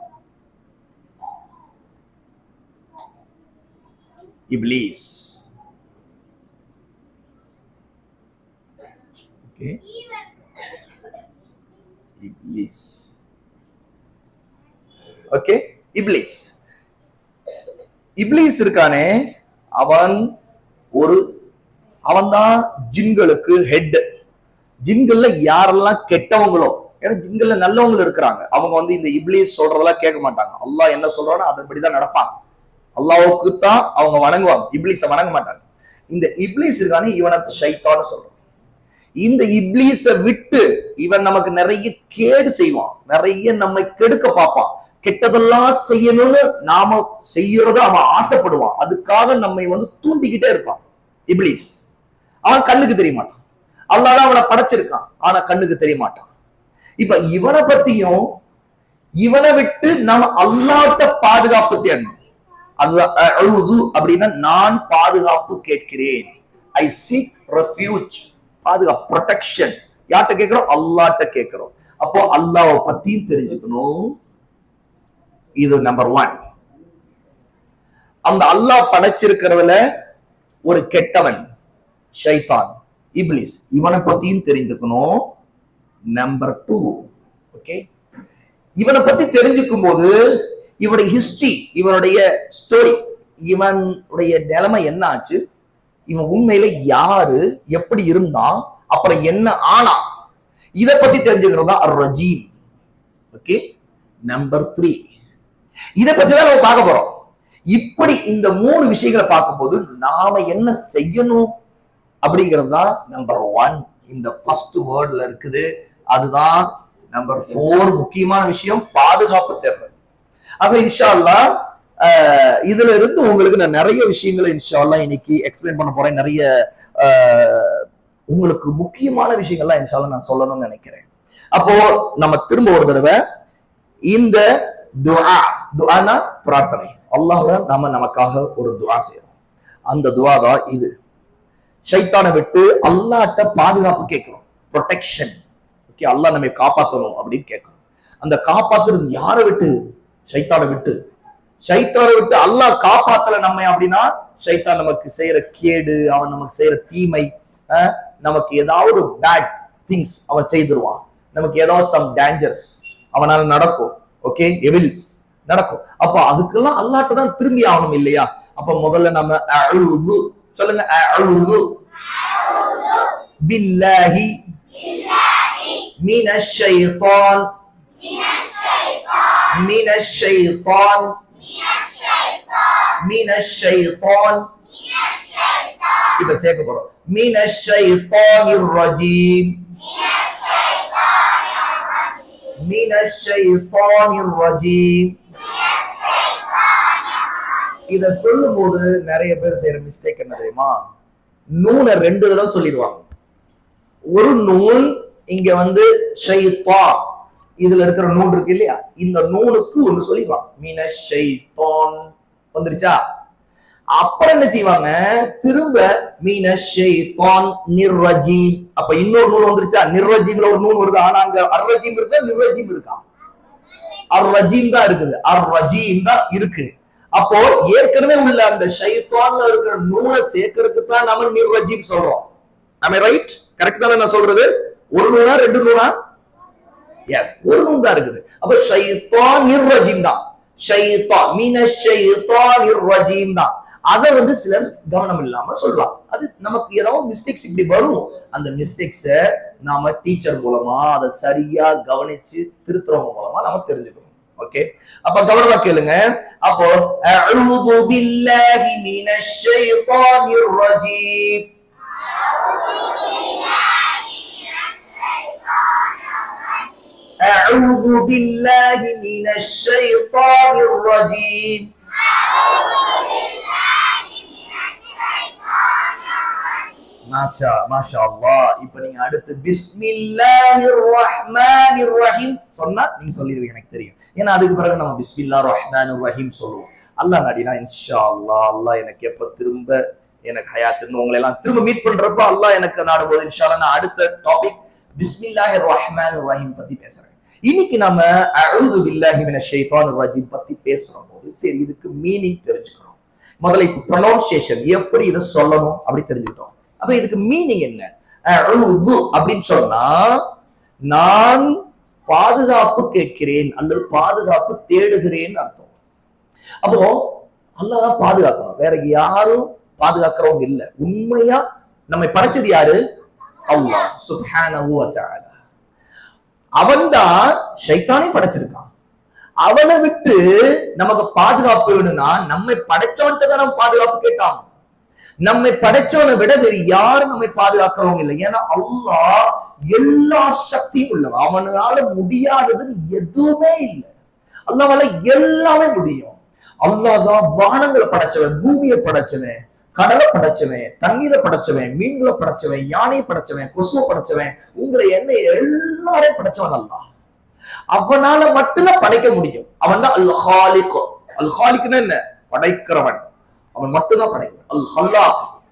இப்லீஸ் ஓகே இப்லீஸ் ஓகே இப்லீஸ் இப்லீஸ் இருக்கானே அவன் ஒரு அவன்தான் ஜின்களுக்கு ஹெட் ஜின்கள்ல யாரெல்லாம் கெட்டவங்களோ ஏன்னா ஜின்கள்ல நல்லவங்க இருக்கிறாங்க அவங்க வந்து இந்த இப்லீஸ் சொல்றதெல்லாம் கேட்க மாட்டாங்க அல்லாஹ் என்ன சொல்றானோ அதன்படிதான் நடப்பாங்க அல்லாவுக்கு தான் அவங்க வணங்குவாங்க இப்லீஸ வணங்க மாட்டாங்க இந்த இப்லீஸ் இருக்கானே இவனை ஷைத்தான்னு சொல்றோம் இந்த இப்லீஸ விட்டு இவன் நமக்கு நிறைய கேடு செய்வான் நிறைய நம்மை கெடுக்க பார்ப்பான் கெட்டதெல்லாம் செய்யணும்னு நாம செய்யறத அவன் ஆசைப்படுவான் அதுக்காக நம்மை வந்து தூண்டிக்கிட்டே இருப்பான் இப்லீஸ் அவன் கண்ணுக்கு தெரிய மாட்டான் அல்லாதான் அவனை படைச்சிருக்கான் ஆனா கண்ணுக்கு தெரிய மாட்டான் இப்ப இவனை பத்தியும் இவனை விட்டு நாம அல்லாட்ட பாதுகாப்பு தேடணும் அதுதான் அழுது அப்படின்னா நான் பாதுகாப்பு கேட்கிறேன் ஐ சீக் ரெஃப்யூஜ் பாதுகாப்பு ப்ரொடெக்ஷன் யார்கிட்ட கேட்கிறோம் அல்லாட்ட கேட்கிறோம் அப்போ அல்லாவை பத்தியும் தெரிஞ்சுக்கணும் இது நம்பர் ஒன் அந்த அல்லாஹ் படைச்சிருக்கிறதுல ஒரு கெட்டவன் ஷைத்தான் இப்லிஸ் இவனை பத்தியும் தெரிஞ்சுக்கணும் நம்பர் டூ ஓகே இவனை பத்தி தெரிஞ்சுக்கும் போது இவனுடைய ஹிஸ்டரி இவனுடைய ஸ்டோரி இவனுடைய நிலைமை என்ன ஆச்சு இவன் உண்மையில யாரு எப்படி இருந்தான் அப்புறம் என்ன ஆனா இத பத்தி தெரிஞ்சுக்கிறது தான் ரஜீம் ஓகே நம்பர் த்ரீ இத பத்தி தான் நம்ம பார்க்க போறோம் இப்படி இந்த மூணு விஷயங்களை பார்க்கும்போது நாம என்ன செய்யணும் அப்படிங்கிறது தான் நம்பர் ஒன் இந்த ஃபர்ஸ்ட் வேர்ட்ல இருக்குது அதுதான் நம்பர் ஃபோர் முக்கியமான விஷயம் பாதுகாப்பு தேவை ஆக இன்ஷா அல்லாஹ் ஆஹ் இதுல இருந்து உங்களுக்கு நான் நிறைய விஷயங்களை இன்ஷா அல்லாஹ் இன்னைக்கு எக்ஸ்பிளைன் பண்ண போறேன் நிறைய ஆஹ் உங்களுக்கு முக்கியமான விஷயங்கள்லாம் இன்ஷா அல்லாஹ் நான் சொல்லணும்னு நினைக்கிறேன் அப்போ நம்ம திரும்ப ஒரு தடவை இந்த துஆ துஆனா பிரார்த்தனை அல்லாஹ்வுடன் நாம நமக்காக ஒரு துஆ செய்யறோம் அந்த துஆ தான் இது ஷைத்தானை விட்டு அல்லாட்ட பாதுகாப்பு கேட்கிறோம் ப்ரொடெக்ஷன் ஓகே அல்லாஹ் நம்மை காப்பாத்தணும் அப்படின்னு கேட்கிறோம் அந்த காப்பாத்துறது யாரை விட்டு ஷைத்தானை விட்டு ஷைத்தானை விட்டு அல்லாஹ் காப்பாத்தல நம்மை அப்படின்னா ஷைத்தான் நமக்கு செய்யற கேடு அவன் நமக்கு செய்யற தீமை அஹ், நமக்கு ஏதாவது பேட் திங்ஸ் அவன் செய்திருவான் நமக்கு ஏதாவது சம் டேஞ்சர்ஸ் அவனால நடக்கும் ஓகே எவில்ஸ் நடக்கும் அப்ப அதுக்கெல்லாம் அல்லாட்ட தான் திரும்பி ஆகணும் இல்லையா அப்ப முதல்ல நம்ம அழுது சொல்லுங்க அழுது பில்லாஹி من الشيطان من الشيطان من الشيطان இப்ப சேர்க்க போறோம் من الشيطان الرجيم من الشيطان الرجيم இத சொல்லும் போது நிறைய பேர் செய்யற மிஸ்டேக் என்ன தெரியுமா நூனை ரெண்டு தடவை சொல்லிடுவாங்க ஒரு நூல் இங்க வந்து ஷைத்தா இதுல இருக்கிற நூல் இருக்கு இல்லையா இந்த நூலுக்கு ஒண்ணு சொல்லிடுவாங்க மீன ஷைத்தான் வந்துருச்சா அப்புறம் என்ன செய்வாங்க திரும்ப மீன ஷைத்தான் நிர்ரஜீம் அப்ப இன்னொரு நூல் வந்துருச்சா நிர்ரஜீம்ல ஒரு நூல் வருது ஆனா அங்க அர்ரஜீம் இருக்கா நிர்ரஜீம் இருக்கா அர் ரஜீம் தான் இருக்குது அர் ரஜீம் தான் இருக்கு அப்போ ஏற்கனவே உள்ள அந்த ஷைத்தான்ல இருக்கிற நூலை சேர்க்கறதுக்கு தான் நம்ம நிர் ரஜீம் சொல்றோம் ஐ ரைட் கரெக்ட் தானே நான் சொல்றது ஒரு நூலா ரெண்டு நூலா எஸ் ஒரு நூன் தான் இருக்குது அப்ப ஷைத்தான் ரஜீம் தான் ஷைத்தான் மீன ஷைத்தான் ரஜீம் தான் அதை வந்து சிலர் கவனம் இல்லாம சொல்லலாம் அது நமக்கு ஏதாவது மிஸ்டேக்ஸ் இப்படி வரும் அந்த மிஸ்டேக்ஸ நாம டீச்சர் மூலமா அதை சரியா கவனிச்சு திருத்துறவங்க மூலமா நாம தெரிஞ்சுக்கணும் ஓகே அப்ப கவனமா கேளுங்க அப்போ அஊது பில்லாஹி மினஷ் ஷைத்தானிர் ரஜீம் أعوذ بالله من الشيطان الرجيم மாஷா மாஷா அல்லாஹ் இப்போ நீங்க அடுத்து பிஸ்மில்லாஹிர் ரஹ்மானிர் ரஹீம் சொன்னா நீங்க சொல்லிடுவீங்க எனக்கு தெரியும் ஏன்னா அதுக்கு பிறகு நம்ம பிஸ்மில்லா ரஹ்மானிர் ரஹீம் சொல்லுவோம் அல்லாஹ் நாடினா இன்ஷா அல்லாஹ் அல்லாஹ் எனக்கு எப்ப திரும்ப எனக்கு ஹயாத் இருந்து உங்களை எல்லாம் திரும்ப மீட் பண்றப்ப அல்லாஹ் எனக்கு நாடும்போது இன்ஷா அல்லாஹ் நான் அடுத்த டாபிக் பிஸ்மில்லாஹிர் ரஹ்மானிர் ரஹீம் பத்தி பேசுறேன் இன்னைக்கு நம்ம அஊது பில்லாஹி மினஷ் ஷைத்தானிர் ரஜீம் பத்தி பேசுறோம் போது சரி இதுக்கு மீனிங் தெரிஞ்சுக்கிறோம் முதல்ல இப்போ ப்ரொனவுன்சியேஷன் எப்படி இதை சொல்லணும் அப்படி தெரிஞ்சுக்கிட்டோம் அப்ப இதுக்கு மீனிங் என்ன அஊது அப்படின்னு சொன்னா நான் பாதுகாப்பு கேட்கிறேன் அல்லது பாதுகாப்பு தேடுகிறேன் அர்த்தம் அப்போ அல்லாஹ் தான் பாதுகாக்கணும் வேற யாரும் பாதுகாக்கிறவங்க இல்ல உண்மையா நம்மை படைச்சது யாரு அல்லாஹ் சுப்ஹானஹு வ தஆலா அவன்தான் ஷைத்தானை படைச்சிருக்கான் அவனை விட்டு நமக்கு பாதுகாப்பு வேணும்னா நம்மை படைச்சவன்ட்டு தான் நம்ம பாதுகாப்பு கேட்டான் நம்மை படைச்சவனை விட வேறு யாரும் நம்மை பாதுகாக்கிறவங்க இல்லை ஏன்னா அல்லாஹ் எல்லா சக்தியும் உள்ளவன் அவனால முடியாதது எதுவுமே இல்லை அல்லாவால எல்லாமே முடியும் அல்லாஹ் தான் வானங்களை படைச்சவன் பூமியை படைச்சவன் கடலை படைச்சவன் தண்ணீரை படைச்சவன் மீன்களை படைச்சவன் யானையை படைச்சவன் கொசுவை படைச்சவன் உங்களை என்ன எல்லாரையும் படைச்சவன் அல்லாஹ் அவனால மட்டும்தான் படைக்க முடியும் அவன் தான் அல் ஹாலிக் அல் ஹாலிக்னா என்ன படைக்கிறவன் அவன் மட்டும்தான் படைக்கிறான் அல் ஹல்லா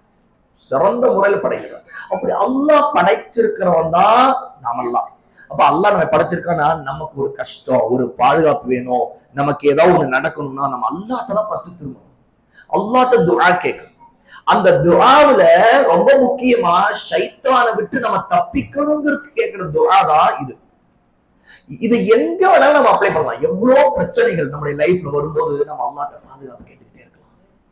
சிறந்த முறையில படைக்கிறான் அப்படி அல்லாஹ் படைச்சிருக்கிறவன் தான் நாமெல்லாம் அப்ப அல்லாஹ் நம்ம படைச்சிருக்கானா நமக்கு ஒரு கஷ்டம் ஒரு பாதுகாப்பு வேணும் நமக்கு ஏதாவது ஒண்ணு நடக்கணும்னா நம்ம அல்லாட்ட தான் ஃபர்ஸ்ட் திரும்பணும் அல்லாட்ட துஆ கேட்கணும் அந்த துஆவுல ரொம்ப முக்கியமா ஷைத்தானை விட்டு நம்ம தப்பிக்கணுங்கிறது கேட்கிற துஆ தான் இது இது எங்க வேணாலும் நம்ம அப்ளை பண்ணலாம் எவ்வளவு பிரச்சனைகள் நம்முடைய லைஃப்ல வரும்போது நம்ம அல்லாட்ட பாதுகாப்பு கேட்டுக்கிட்டே இருக்கலாம்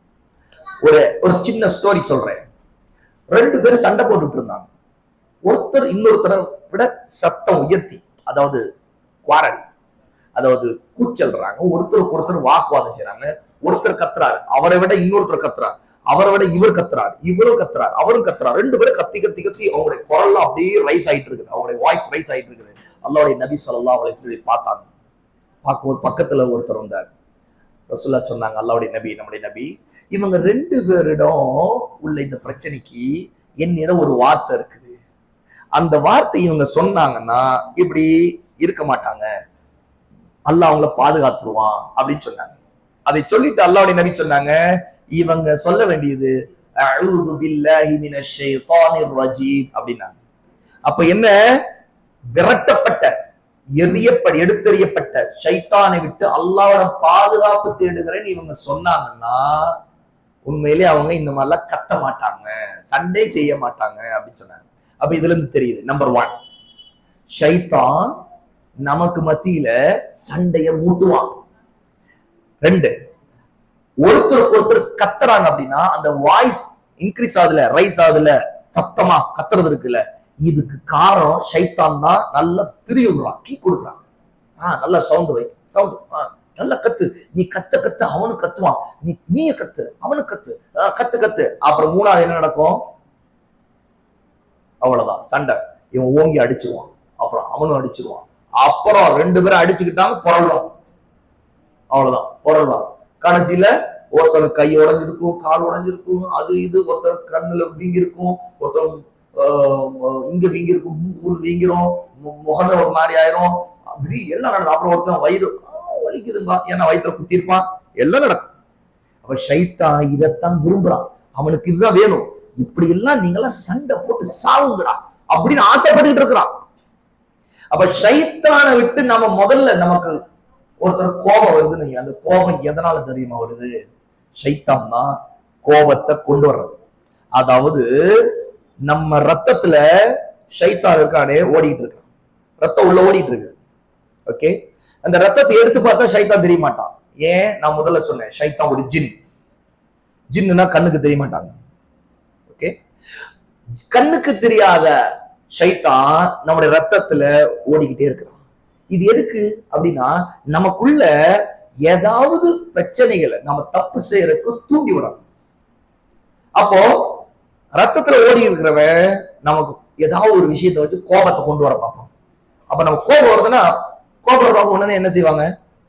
ஒரு ஒரு சின்ன ஸ்டோரி சொல்றேன் ரெண்டு பேரும் சண்டை போட்டுட்டு இருந்தாங்க ஒருத்தர் இன்னொருத்தரை விட சத்தம் உயர்த்தி அதாவது குவாரல் அதாவது கூச்சல்றாங்க ஒருத்தருக்கு ஒருத்தர் வாக்குவாதம் செய்றாங்க ஒருத்தர் கத்துறாரு அவரை விட இன்னொருத்தர் கத்துறாரு அவரை விட இவர் கத்துறாரு இவரும் கத்துறாரு அவரும் கத்துறாரு ரெண்டு பேரும் கத்தி கத்தி கத்தி அவங்களுடைய குரல்லாம் அப்படியே ரைஸ் ஆயிட்டு இருக்குது அவங்களுடைய வாய்ஸ் ரைஸ் ஆயிட்டு இருக்குது அல்லாவுடைய நபி ஸல்லல்லாஹு அலைஹி வஸல்லம் பார்த்தாங்க பார்க்கும்போது பக்கத்துல ஒருத்தர் வந்தார் ரசூல்லா சொன்னாங்க அல்லாவுடைய நபி நம்முடைய நபி இவங்க ரெண்டு பேரிடம் உள்ள இந்த பிரச்சனைக்கு என்னிடம் ஒரு வார்த்தை இருக்குது அந்த வார்த்தை இவங்க சொன்னாங்கன்னா இப்படி இருக்க மாட்டாங்க அல்லாஹ் அவங்கள பாதுகாத்துருவான் அப்படின்னு சொன்னாங்க அதை சொல்லிட்டு அல்லாவுடைய நபி சொன்னாங்க இவங்க சொல்ல வேண்டியது அஊது பில்லாஹி மினஷ் ஷைத்தானிர் ரஜீம் அப்படின்னாங்க அப்ப என்ன விரட்டப்பட்ட எரியப்பட எடுத்தெறியப்பட்ட ஷைத்தானை விட்டு அல்லாவோட பாதுகாப்பு தேடுகிறேன்னு இவங்க சொன்னாங்கன்னா உண்மையிலே அவங்க இந்த மாதிரிலாம் கத்த மாட்டாங்க சண்டே செய்ய மாட்டாங்க அப்படின்னு சொன்னாங்க அப்ப இதுல இருந்து தெரியுது நம்பர் ஒன் ஷைத்தான் நமக்கு மத்தியில சண்டைய மூட்டுவான் ரெண்டு ஒருத்தருக்கு ஒருத்தர் கத்துறாங்க அப்படின்னா அந்த வாய்ஸ் இன்க்ரீஸ் ஆகுதுல ரைஸ் ஆகுதுல சத்தமா கத்துறது இருக்குல்ல இதுக்கு காரணம் ஷைத்தான் தான் நல்லா திரி விடுறான் கீ கொடுக்குறான் ஆஹ் நல்லா சவுண்ட் வை சவுண்ட் நல்லா கத்து நீ கத்த கத்து அவனு கத்துவான் நீ நீ கத்து அவனு கத்து ஆஹ் கத்து கத்து அப்புறம் மூணாவது என்ன நடக்கும் அவ்வளவுதான் சண்டை இவன் ஓங்கி அடிச்சிருவான் அப்புறம் அவனும் அடிச்சிருவான் அப்புறம் ரெண்டு பேரும் அடிச்சுக்கிட்டாங்க புரள்வான் அவ்வளவுதான் புரள்வான் கடைசியில ஒருத்தர் கை உடைஞ்சிருக்கும் கால் உடைஞ்சிருக்கும் அது இது ஒருத்தர் கண்ணுல வீங்கி இருக்கும் ஒருத்தர் ஆஹ், இங்க வீங்கி இருக்கும் ஊர் வீங்கிரும் மு- முகமே ஒரு மாதிரி ஆயிரும் அப்படி எல்லாம் நடக்கும் அப்புறம் ஒருத்தன் வயிறு ஆ, வலிக்குதுங்க ஏன்னா வயிற்றுல குத்திருப்பான் எல்லாம் நடக்கும் அப்ப ஷைத்தான் இதைத்தான் விரும்புறான் அவனுக்கு இதுதான் வேணும் இப்படி எல்லாம் நீங்களாம் சண்டை போட்டு சாவுங்கடா அப்படின்னு ஆசைப்பட்டுக்கிட்டு இருக்கிறான் அப்ப ஷைத்தானை விட்டு நம்ம முதல்ல நமக்கு ஒருத்தர் கோபம் வருதுன்னு வைங்க. அந்த கோபம் எதனால தெரியுமா வருது ஷைத்தான் தான் கோபத்தை கொண்டு வர்றது அதாவது நம்ம ரத்தத்துல ஷைத்தான் இருக்கானே ஓடிட்டு இருக்கான் ரத்தம் உள்ள ஓடிட்டு இருக்கு ஓகே அந்த ரத்தத்தை எடுத்து பார்த்தா ஷைத்தான் தெரிய மாட்டான் ஏன் நான் முதல்ல சொன்னேன் ஷைத்தான் ஒரு ஜின் ஜின்னுனா கண்ணுக்கு தெரிய மாட்டாங்க ஓகே கண்ணுக்கு தெரியாத ஷைத்தான் நம்முடைய ரத்தத்துல ஓடிக்கிட்டே இருக்கிறான் இது எதுக்கு அப்படின்னா நமக்குள்ள ஏதாவது பிரச்சனைகளை நம்ம தப்பு செய்யறதுக்கு தூண்டி விடணும் அப்போ ரத்தத்துல ஓடி இருக்கிறவன் நமக்கு ஏதாவது ஒரு விஷயத்தை வச்சு கோபத்தை கொண்டு வர பார்ப்போம் அப்ப நம்ம கோபம் வருதுன்னா கோபம் வர்றவங்க உடனே என்ன செய்வாங்க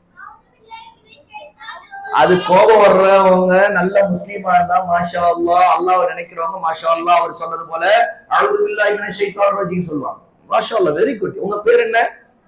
அது கோபம் வர்றவங்க நல்ல முஸ்லீமா இருந்தா மாஷா அல்லா அல்லாஹ் நினைக்கிறவங்க மாஷா அல்லா அவர் சொன்னது போல அழுது பில்லாஹி ஷைத்தான் ரஜீம் சொல்லுவாங்க மாஷா அல்லா வெரி குட் உங்க பேர் என்ன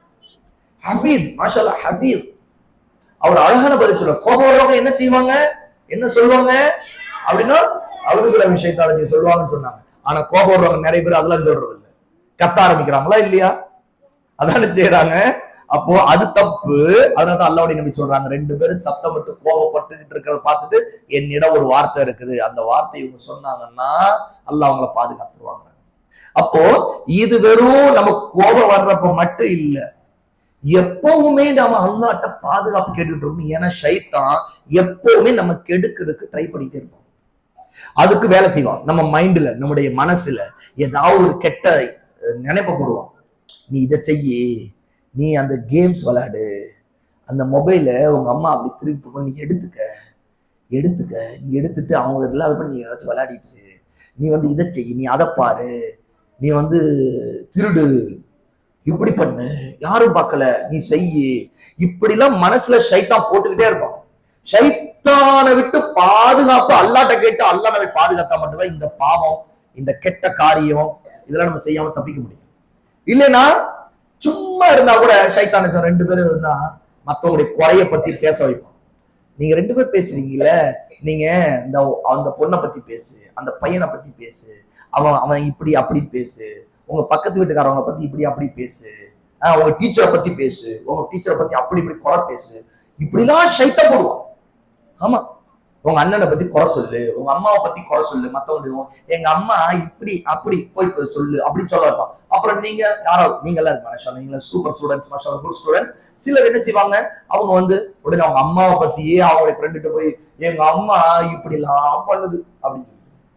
ஹபீத் மாஷா அல்லா ஹபீத் அவர் அழகான பதில் சொல்லுவார் கோபம் வர்றவங்க என்ன செய்வாங்க என்ன சொல்லுவாங்க அப்படின்னா அழுது பில்லாஹி ஷைத்தான் ரஜீம் சொல்லுவாங்கன்னு சொன்னாங்க ஆனா கோபம் வர்றவங்க நிறைய பேர் அதெல்லாம் சொல்றது இல்லை கத்த ஆரம்பிக்கிறாங்களா இல்லையா அதான செய்யறாங்க அப்போ அது தப்பு அதனால தான் அல்லாவுடைய நம்பி சொல்றாங்க ரெண்டு பேரும் சத்தப்பட்டு கோபப்பட்டுக்கிட்டு இருக்கிறத பார்த்துட்டு என்னிடம் ஒரு வார்த்தை இருக்குது அந்த வார்த்தை இவங்க சொன்னாங்கன்னா அல்லாஹ் அவங்கள பாதுகாத்துருவாங்க அப்போ இது வெறும் நம்ம கோபம் வர்றப்ப மட்டும் இல்ல எப்பவுமே நம்ம அல்லாட்ட பாதுகாப்பு கேட்டுட்டு இருக்கோம் ஏன்னா ஷைத்தான் எப்பவுமே நம்ம கெடுக்கிறதுக்கு ட்ரை பண்ணிட்டே இருப்போம் அதுக்கு வேலை செய்வான் நம்ம மைண்ட்ல நம்முடைய மனசுல ஏதாவது ஒரு கெட்ட அஹ், நினைப்பை போடுவான் நீ இதை செய்யி நீ அந்த கேம்ஸ் விளையாடு அந்த மொபைலை உங்க அம்மா அப்படி திருப்பி போய் நீ எடுத்துக்க எடுத்துக்க நீ எடுத்துட்டு அவங்க இல்லாத பண்ணி நீ ஏதாச்சும் விளையாடிட்டு இரு. நீ வந்து இதை செய் நீ அதை பாரு நீ வந்து திருடு இப்படி பண்ணு யாரும் பார்க்கல நீ செய்யி இப்படிலாம் மனசுல ஷைத்தான் போட்டுக்கிட்டே இருப்பான் ஷைத்தானை விட்டு பாதுகாப்பு அல்லாட்ட கேட்டு அல்லா நம்மை பாதுகாத்தா மட்டும்தான் இந்த பாவம் இந்த கெட்ட காரியம் இதெல்லாம் நம்ம செய்யாம தப்பிக்க முடியும் இல்லைன்னா சும்மா இருந்தா கூட சைத்தான ரெண்டு பேரும் இருந்தா மத்தவங்களுடைய குறைய பத்தி பேச வைப்போம் நீங்க ரெண்டு பேர் பேசுறீங்கல்ல நீங்க இந்த அந்த பொண்ணை பத்தி பேசு அந்த பையனை பத்தி பேசு அவன் அவன் இப்படி அப்படி பேசு உங்க பக்கத்து வீட்டுக்காரவங்க பத்தி இப்படி அப்படி பேசு ஆஹ் உங்க டீச்சரை பத்தி பேசு உங்க டீச்சரை பத்தி அப்படி இப்படி குறை பேசு இப்படிலாம் சைத்த போடுவான் ஆமா உங்க அண்ணனை பத்தி குறை சொல்லு உங்க அம்மாவை பத்தி குறை சொல்லு மத்தவங்க எங்க அம்மா இப்படி அப்படி போய் போய் சொல்லு அப்படின்னு சொல்ல வைப்பான் அப்புறம் நீங்க யாராவது நீங்க எல்லாம் இருக்கு மனுஷன் நீங்க சூப்பர் ஸ்டூடெண்ட்ஸ் மனுஷன் குட் ஸ்டூடெண்ட்ஸ் சிலர் என்ன செய்வாங்க அவங்க வந்து உடனே அவங்க அம்மாவை பத்தியே அவங்களுடைய ஃப்ரெண்டுகிட்ட போய் எங்க அம்மா இப்படி எல்லாம் பண்ணுது அப்படின்னு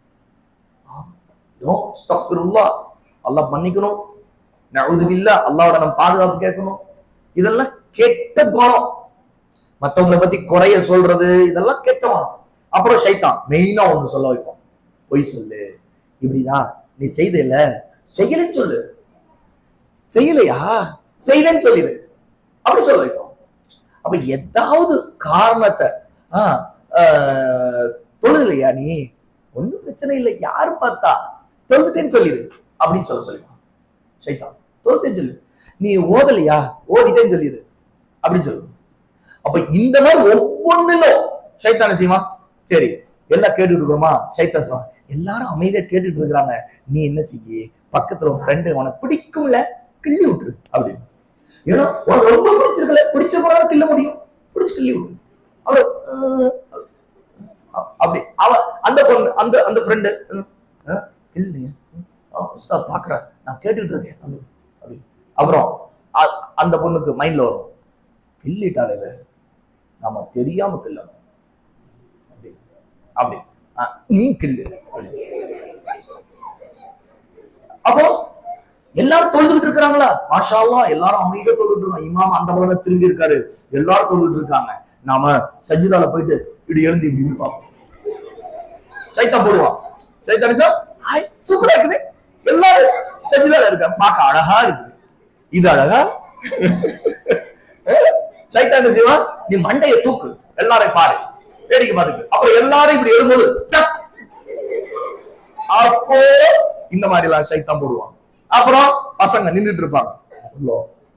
அல்லாஹ் மன்னிக்கணும் நழுதுவில்ல அல்லாவோட நம்ம பாதுகாப்பு கேட்கணும் இதெல்லாம் கெட்ட குணம் மத்தவங்களை பத்தி குறைய சொல்றது இதெல்லாம் கெட்ட குணம் அப்புறம் சைத்தான் மெயினா ஒண்ணு சொல்ல வைப்போம் பொய் சொல்லு இப்படிதான் நீ செய்த இல்ல செய்யலன்னு சொல்லு செய்யலையா செய்யலன்னு சொல்லிடு அப்படி சொல்ல வைப்போம் அப்ப ஏதாவது காரணத்தை ஆஹ் ஆஹ், தொழுகலையா நீ ஒண்ணும் பிரச்சனை இல்லை யாரு பார்த்தா தொழுதுட்டேன்னு சொல்லிடு அப்படின்னு சொல்ல சொல்லிடுவான் சைத்தான் தொழுதுட்டேன்னு சொல்லு நீ ஓதலையா ஓதிட்டேன்னு சொல்லிடு அப்படின்னு சொல்லு அப்ப இந்த மாதிரி ஒவ்வொன்றிலும் சைத்தான செய்வான் சரி எல்லாம் கேட்டுட்டு இருக்கிறோமா சைத்தான் சொல்லுவான் எல்லாரும் அமைதியா கேட்டுட்டு இருக்கிறாங்க நீ என்ன செய்ய பக்கத்துல ஒரு ஃப்ரெண்டு உனக்கு பிடிக்கும்ல கிள்ளி விட்டுரு அப்படின்னு ஏன்னா உனக்கு ரொம்ப பிடிச்சிருக்கல பிடிச்ச கிள்ள முடியும் பிடிச்சு கிள்ளி விட்டு அவரு அஹ், அ- அப்படி அவ அந்த பொண்ணு அந்த அந்த ஃப்ரெண்டு கிள்ளி உஸ்தாத் பாக்குறேன் நான் கேட்டுட்டு இருக்கேன் அப்படி அப்படி அப்புறம் அ- அந்த பொண்ணுக்கு மைண்ட்ல வரும் கிள்ளிட்டாலே இவ. நாம தெரியாம கிள்ளணும் அப்படி அப்படி ஆ, நீ கிள்ளு அப்படி. அப்போ எல்லாரும் தொழுதுட்டு இருக்காங்களா மாஷா அல்லாஹ் எல்லாரும் அமைதியா தொழுதுட்டு இருக்காங்க இமாம் அந்த பக்கம் திரும்பி இருக்காரு எல்லாரும் தொழுதுட்டு இருக்காங்க நாம சஜிதால போயிட்டு இப்படி எழுந்து இப்படி இப்படி பார்ப்போம் சைத்தான் போடுவான் சைத்தான் சார் ஹாய் சூப்பரா இருக்குது எல்லாரும் சஜிதால இருக்க பார்க்க அழகா இருக்குது இது அழகா சைத்தான் என்ன செய்வான் நீ மண்டைய தூக்கு எல்லாரையும் பாரு வேடிக்கை பார்த்துக்கு அப்புறம் எல்லாரும் இப்படி எழும்போது டப். அப்போ இந்த மாதிரி எல்லாம் சைத்தான் போடுவான் அப்புறம் பசங்க நின்னுட்டு இருப்பாங்க உள்ளோ.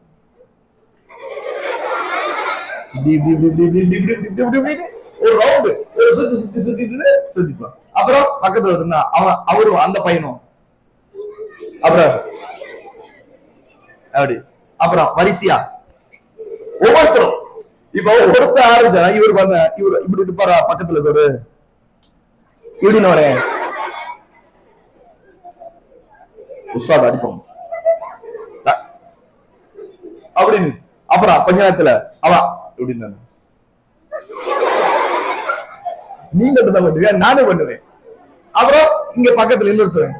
இப்படி, இப்படி, இப்படி, இப்படி, இப்படி, இப்படி, இப்படி, இப்படி, இப்படி, இப்படி, ஒரு ரவுண்டு ஒரு சுத்தி சுத்தி சுத்திட்டு சுத்திப்பான் அப்புறம் பக்கத்துல இருந்தா அவன் அவரும் அந்த பையனும் அப்புறம் அப்படி அப்புறம் வரிசையா ஒவ்வொருத்தரும் இப்ப ஒருத்தர் ஆரம்பிச்சா இவர் பண்ண இவர் இப்படி இருப்பாரா பக்கத்துல இருக்கவரு இப்படின்னு வரேன் உஸ்தாத் அடிப்போம் த- அப்படின்னு அப்புறம் கொஞ்ச நேரத்துல அவ அப்படின்னு நீங்க மட்டும் தான் பண்ணுவேன் நானே பண்ணுவேன் அப்புறம் இங்க பக்கத்துல இன்னொருத்தர்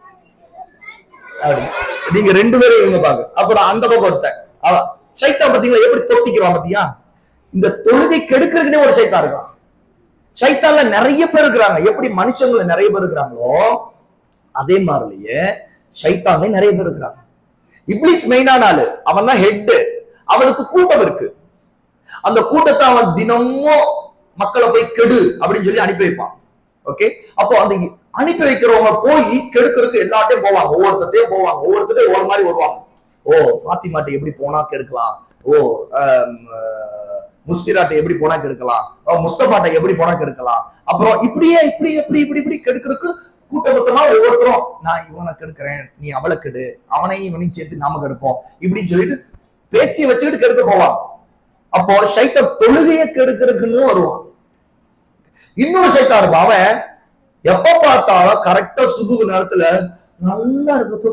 அப்படி நீங்க ரெண்டு பேரும் இவங்க பாக்க அப்புறம் அந்த பக்கம் ஒருத்தன் அவ சைத்தான் பாத்தீங்களா எப்படி தொட்டிக்கிறான் பாத்தியா இந்த தொழுகை கெடுக்கிறதுக்குனே ஒரு சைத்தான் இருக்கான் சைத்தான்ல நிறைய பேர் இருக்கிறாங்க எப்படி மனுஷங்கள நிறைய பேர் இருக்கிறாங்களோ அதே மாதிரிலயே சைத்தான்ல நிறைய பேர் இருக்கிறாங்க இப்ளிஸ் மெயினான ஆளு அவன் தான் ஹெட் அவனுக்கு கூட்டம் இருக்கு அந்த கூட்டத்தை அவன் தினமும் மக்களை போய் கெடு அப்படின்னு சொல்லி அனுப்பி வைப்பான் ஓகே அப்போ அந்த அனுப்பி வைக்கிறவங்க போய் கெடுக்கிறதுக்கு எல்லாத்தையும் போவாங்க ஒவ்வொருத்தையும் போவாங்க ஒவ்வொருத்தரையும் ஒவ்வொரு மாதிரி வருவாங்க ஓ பாத்திமாட்டை எப்படி போனா கெடுக்கலாம் ஓ ஆம், ஆஹ், முஸ்பிராட்டை எப்படி போனா கெடுக்கலாம் ஓ, முஸ்தபாட்டை எப்படி போனா கெடுக்கலாம் அப்புறம் இப்படியே இப்படி இப்படி இப்படி இப்படி கெடுக்கிறதுக்கு கூட்ட கூட்டமா ஒவ்வொருத்தரும் நான் இவனை கெடுக்கிறேன் நீ அவளை கெடு அவனையும் இவனையும் சேர்த்து நாம கெடுப்போம் இப்படின்னு சொல்லிட்டு பேசி வச்சுக்கிட்டு கெடுக்க போவான் அப்போ சைத்த தொழுகையை கெடுக்கிறதுக்குன்னு வருவான் இன்னொரு சைத்தான் இருப்பான் அவன் எப்ப பார்த்தாலும் கரெக்டா சுபுகு நேரத்துல நல்லா இருக்கு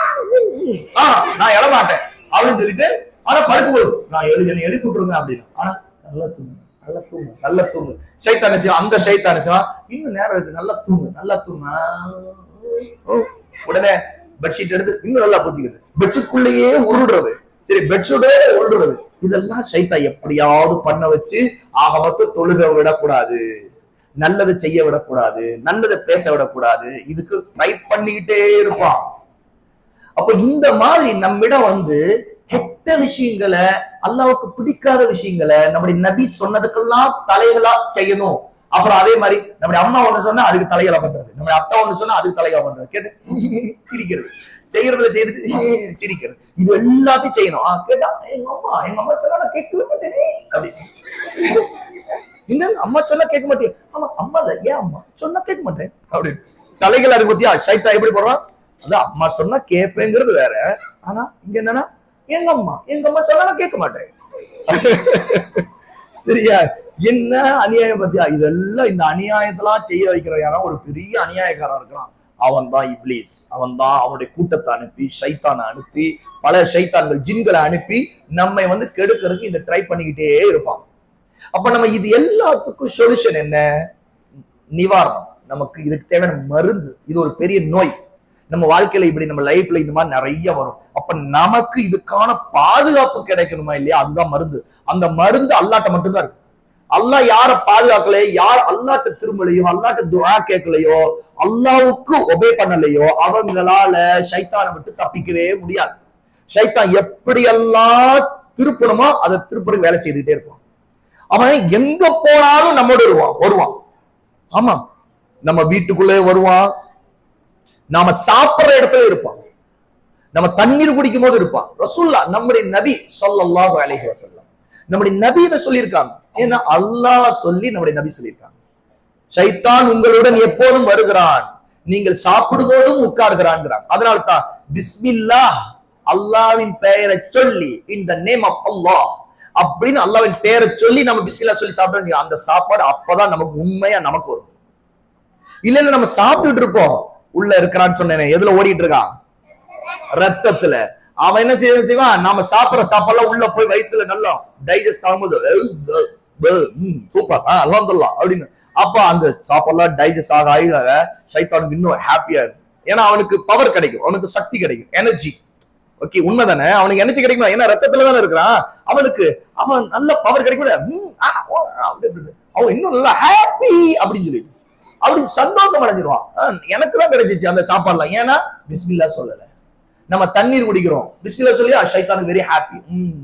ஆ நான் எழ மாட்டேன் அப்படின்னு சொல்லிட்டு ஆனா படுக்கும்போது நான் எழுதி என்னை எழுப்பி விட்டுருங்க அப்படின்னு ஆனா நல்லா தூங்கு நல்லா தூங்கு நல்லா தூங்கு சைத்தான் நினைச்சா அந்த சைத்தான் நினைச்சா இன்னும் நேரம் இருக்கு நல்லா தூங்கு நல்லா தூங்கு ஆ, ஓ. உடனே பெட்ஷீட் எடுத்து இன்னும் நல்லா பொத்திக்குது பெட்ஷீட்குள்ளேயே உருள்றது சரி பெட்ஷீட்டே உருள்றது இதெல்லாம் சைத்தா எப்படியாவது பண்ண வச்சு ஆக மொத்தம் தொழுக விடக்கூடாது நல்லதை செய்ய விடக்கூடாது நல்லதை பேச விடக்கூடாது இதுக்கு ட்ரை பண்ணிக்கிட்டே இருப்பான் அப்ப இந்த மாதிரி நம்மிடம் வந்து கெட்ட விஷயங்களை அல்லாவுக்கு பிடிக்காத விஷயங்களை நம்முடைய நபி சொன்னதுக்கெல்லாம் தலைகளா செய்யணும் அப்புறம் அதே மாதிரி நம்முடைய அம்மா ஒண்ணு சொன்னா அதுக்கு தலைகளா பண்றது நம்முடைய அத்தா ஒண்ணு சொன்னா அதுக்கு தலைகளா பண்றது கேட்டு சிரிக்கிறது செய்யறதுல செய்யறது சிரிக்கிறது இது எல்லாத்தையும் செய்யணும் ஆ, கேட்டா எங்க அம்மா எங்க அம்மா சொன்னா நான் கேட்கவே மாட்டேனே அப்படி என்ன அம்மா சொன்னா கேட்க மாட்டேன் ஆமா அம்மா இல்ல ஏன் அம்மா சொன்னா கேட்க மாட்டேன் அப்படின்னு தலைகள் இருக்கு பத்தியா சைத்தா எப்படி போடுறான் அதான் அம்மா சொன்னா கேட்பேங்கிறது வேற ஆனா இங்க என்னன்னா எங்க அம்மா எங்க அம்மா சொன்னா நான் கேட்க மாட்டேன் சரியா என்ன அநியாயம் பத்தியா இதெல்லாம் இந்த அநியாயத்தெல்லாம் செய்ய வைக்கிற யாரா ஒரு பெரிய அநியாயக்காரன் இருக்கிறான் அவன் தான் இப்ளீஸ் அவன் தான் அவனுடைய கூட்டத்தை அனுப்பி ஷைத்தானை அனுப்பி பல ஷைத்தான்கள் ஜின்களை அனுப்பி நம்மை வந்து கெடுக்கிறதுக்கு இந்த ட்ரை பண்ணிக்கிட்டே இருப்பான் அப்ப நம்ம இது எல்லாத்துக்கும் சொல்யூஷன் என்ன நிவாரணம் நமக்கு இதுக்கு தேவையான மருந்து இது ஒரு பெரிய நோய் நம்ம வாழ்க்கையில இப்படி நம்ம லைஃப்ல இந்த மாதிரி நிறைய வரும் அப்ப நமக்கு இதுக்கான பாதுகாப்பு கிடைக்கணுமா இல்லையா அதுதான் மருந்து அந்த மருந்து அல்லாட்ட மட்டும்தான் இருக்கு அல்லாஹ் யார பாதுகாக்கலையோ யார் அல்லாட்ட திரும்பலையோ அல்லாட்ட துஆ கேட்கலையோ அல்லாவுக்கு ஒபே பண்ணலையோ அவங்களால சைத்தானை விட்டு தப்பிக்கவே முடியாது சைத்தான் எப்படியெல்லாம் திருப்பணுமோ அதை திருப்பணும் வேலை செய்துட்டே இருப்பான் அவன் எங்க போனாலும் நம்மோட வருவான் வருவான் ஆமா நம்ம வீட்டுக்குள்ளே வருவான் நாம சாப்பிடுற இடத்துல இருப்பான் நம்ம தண்ணீர் குடிக்கும் போது இருப்பான் ரசூல்லா நம்முடைய நபி ஸல்லல்லாஹு அலைஹி வஸல்லம் நம்முடைய நபி இதை சொல்லியிருக்காங்க ஏன்னா அல்லாஹ் சொல்லி நம்முடைய நபி சொல்லியிருக்காங்க ஷைத்தான் உங்களுடன் எப்போதும் வருகிறான் நீங்கள் சாப்பிடும்போதும் உட்கார்கிறான்ங்கிறான் அதனால தான் பிஸ்மில்லா அல்லாவின் பெயரை சொல்லி இந்த நேம் ஆஃப் அல்லாஹ் அப்படின்னு அல்லாவின் பெயரை சொல்லி நம்ம பிஸ்மில்லா சொல்லி சாப்பிடுறோம் அந்த சாப்பாடு அப்பதான் நமக்கு உண்மையா நமக்கு வரும் இல்லைன்னா நம்ம சாப்பிட்டுட்டு இருப்போம் உள்ள இருக்கிறான்னு சொன்னேனே எதுல ஓடிட்டு இருக்கான் ரத்தத்துல அவன் என்ன செய்ய செய்வான் நாம சாப்பிடுற சாப்பாடுலாம் உள்ள போய் வயித்துல நல்லா டைஜஸ்ட் ஆகும்போது சூப்பர் அல்ஹம்துலில்லாஹ் அப்படின்னு அப்ப அந்த சாப்பாடுலாம் டைஜஸ்ட் ஆக ஆக ஆக சைத்தானுக்கு இன்னும் ஹாப்பியா இருக்கும் ஏன்னா அவனுக்கு பவர் கிடைக்கும் அவனுக்கு சக்தி கிடைக்கும் எனர்ஜி ஓகே உண்மைதானே அவனுக்கு எனர்ஜி கிடைக்கும் ஏன்னா ரத்தத்துல தானே இருக்கிறான் அவனுக்கு அவன் நல்ல பவர் கிடைக்கும் ம், ஆ, ஓ, அப்படி, அப்படி, அப்படி. அவன் இன்னும் நல்லா ஹாப்பி அப்படின்னு சொல்லி அப்படி சந்தோஷம் அடைஞ்சிருவான் ஆ, எனக்கு தான் கிடைச்சிச்சு அந்த சாப்பாடுலாம் ஏன்னா பிஸ்மில்லா சொல்லல நம்ம தண்ணீர் குடிக்கிறோம் பிஸ்மில்லா சொல்லி ஷைத்தானுக்கு வெரி ஹாப்பி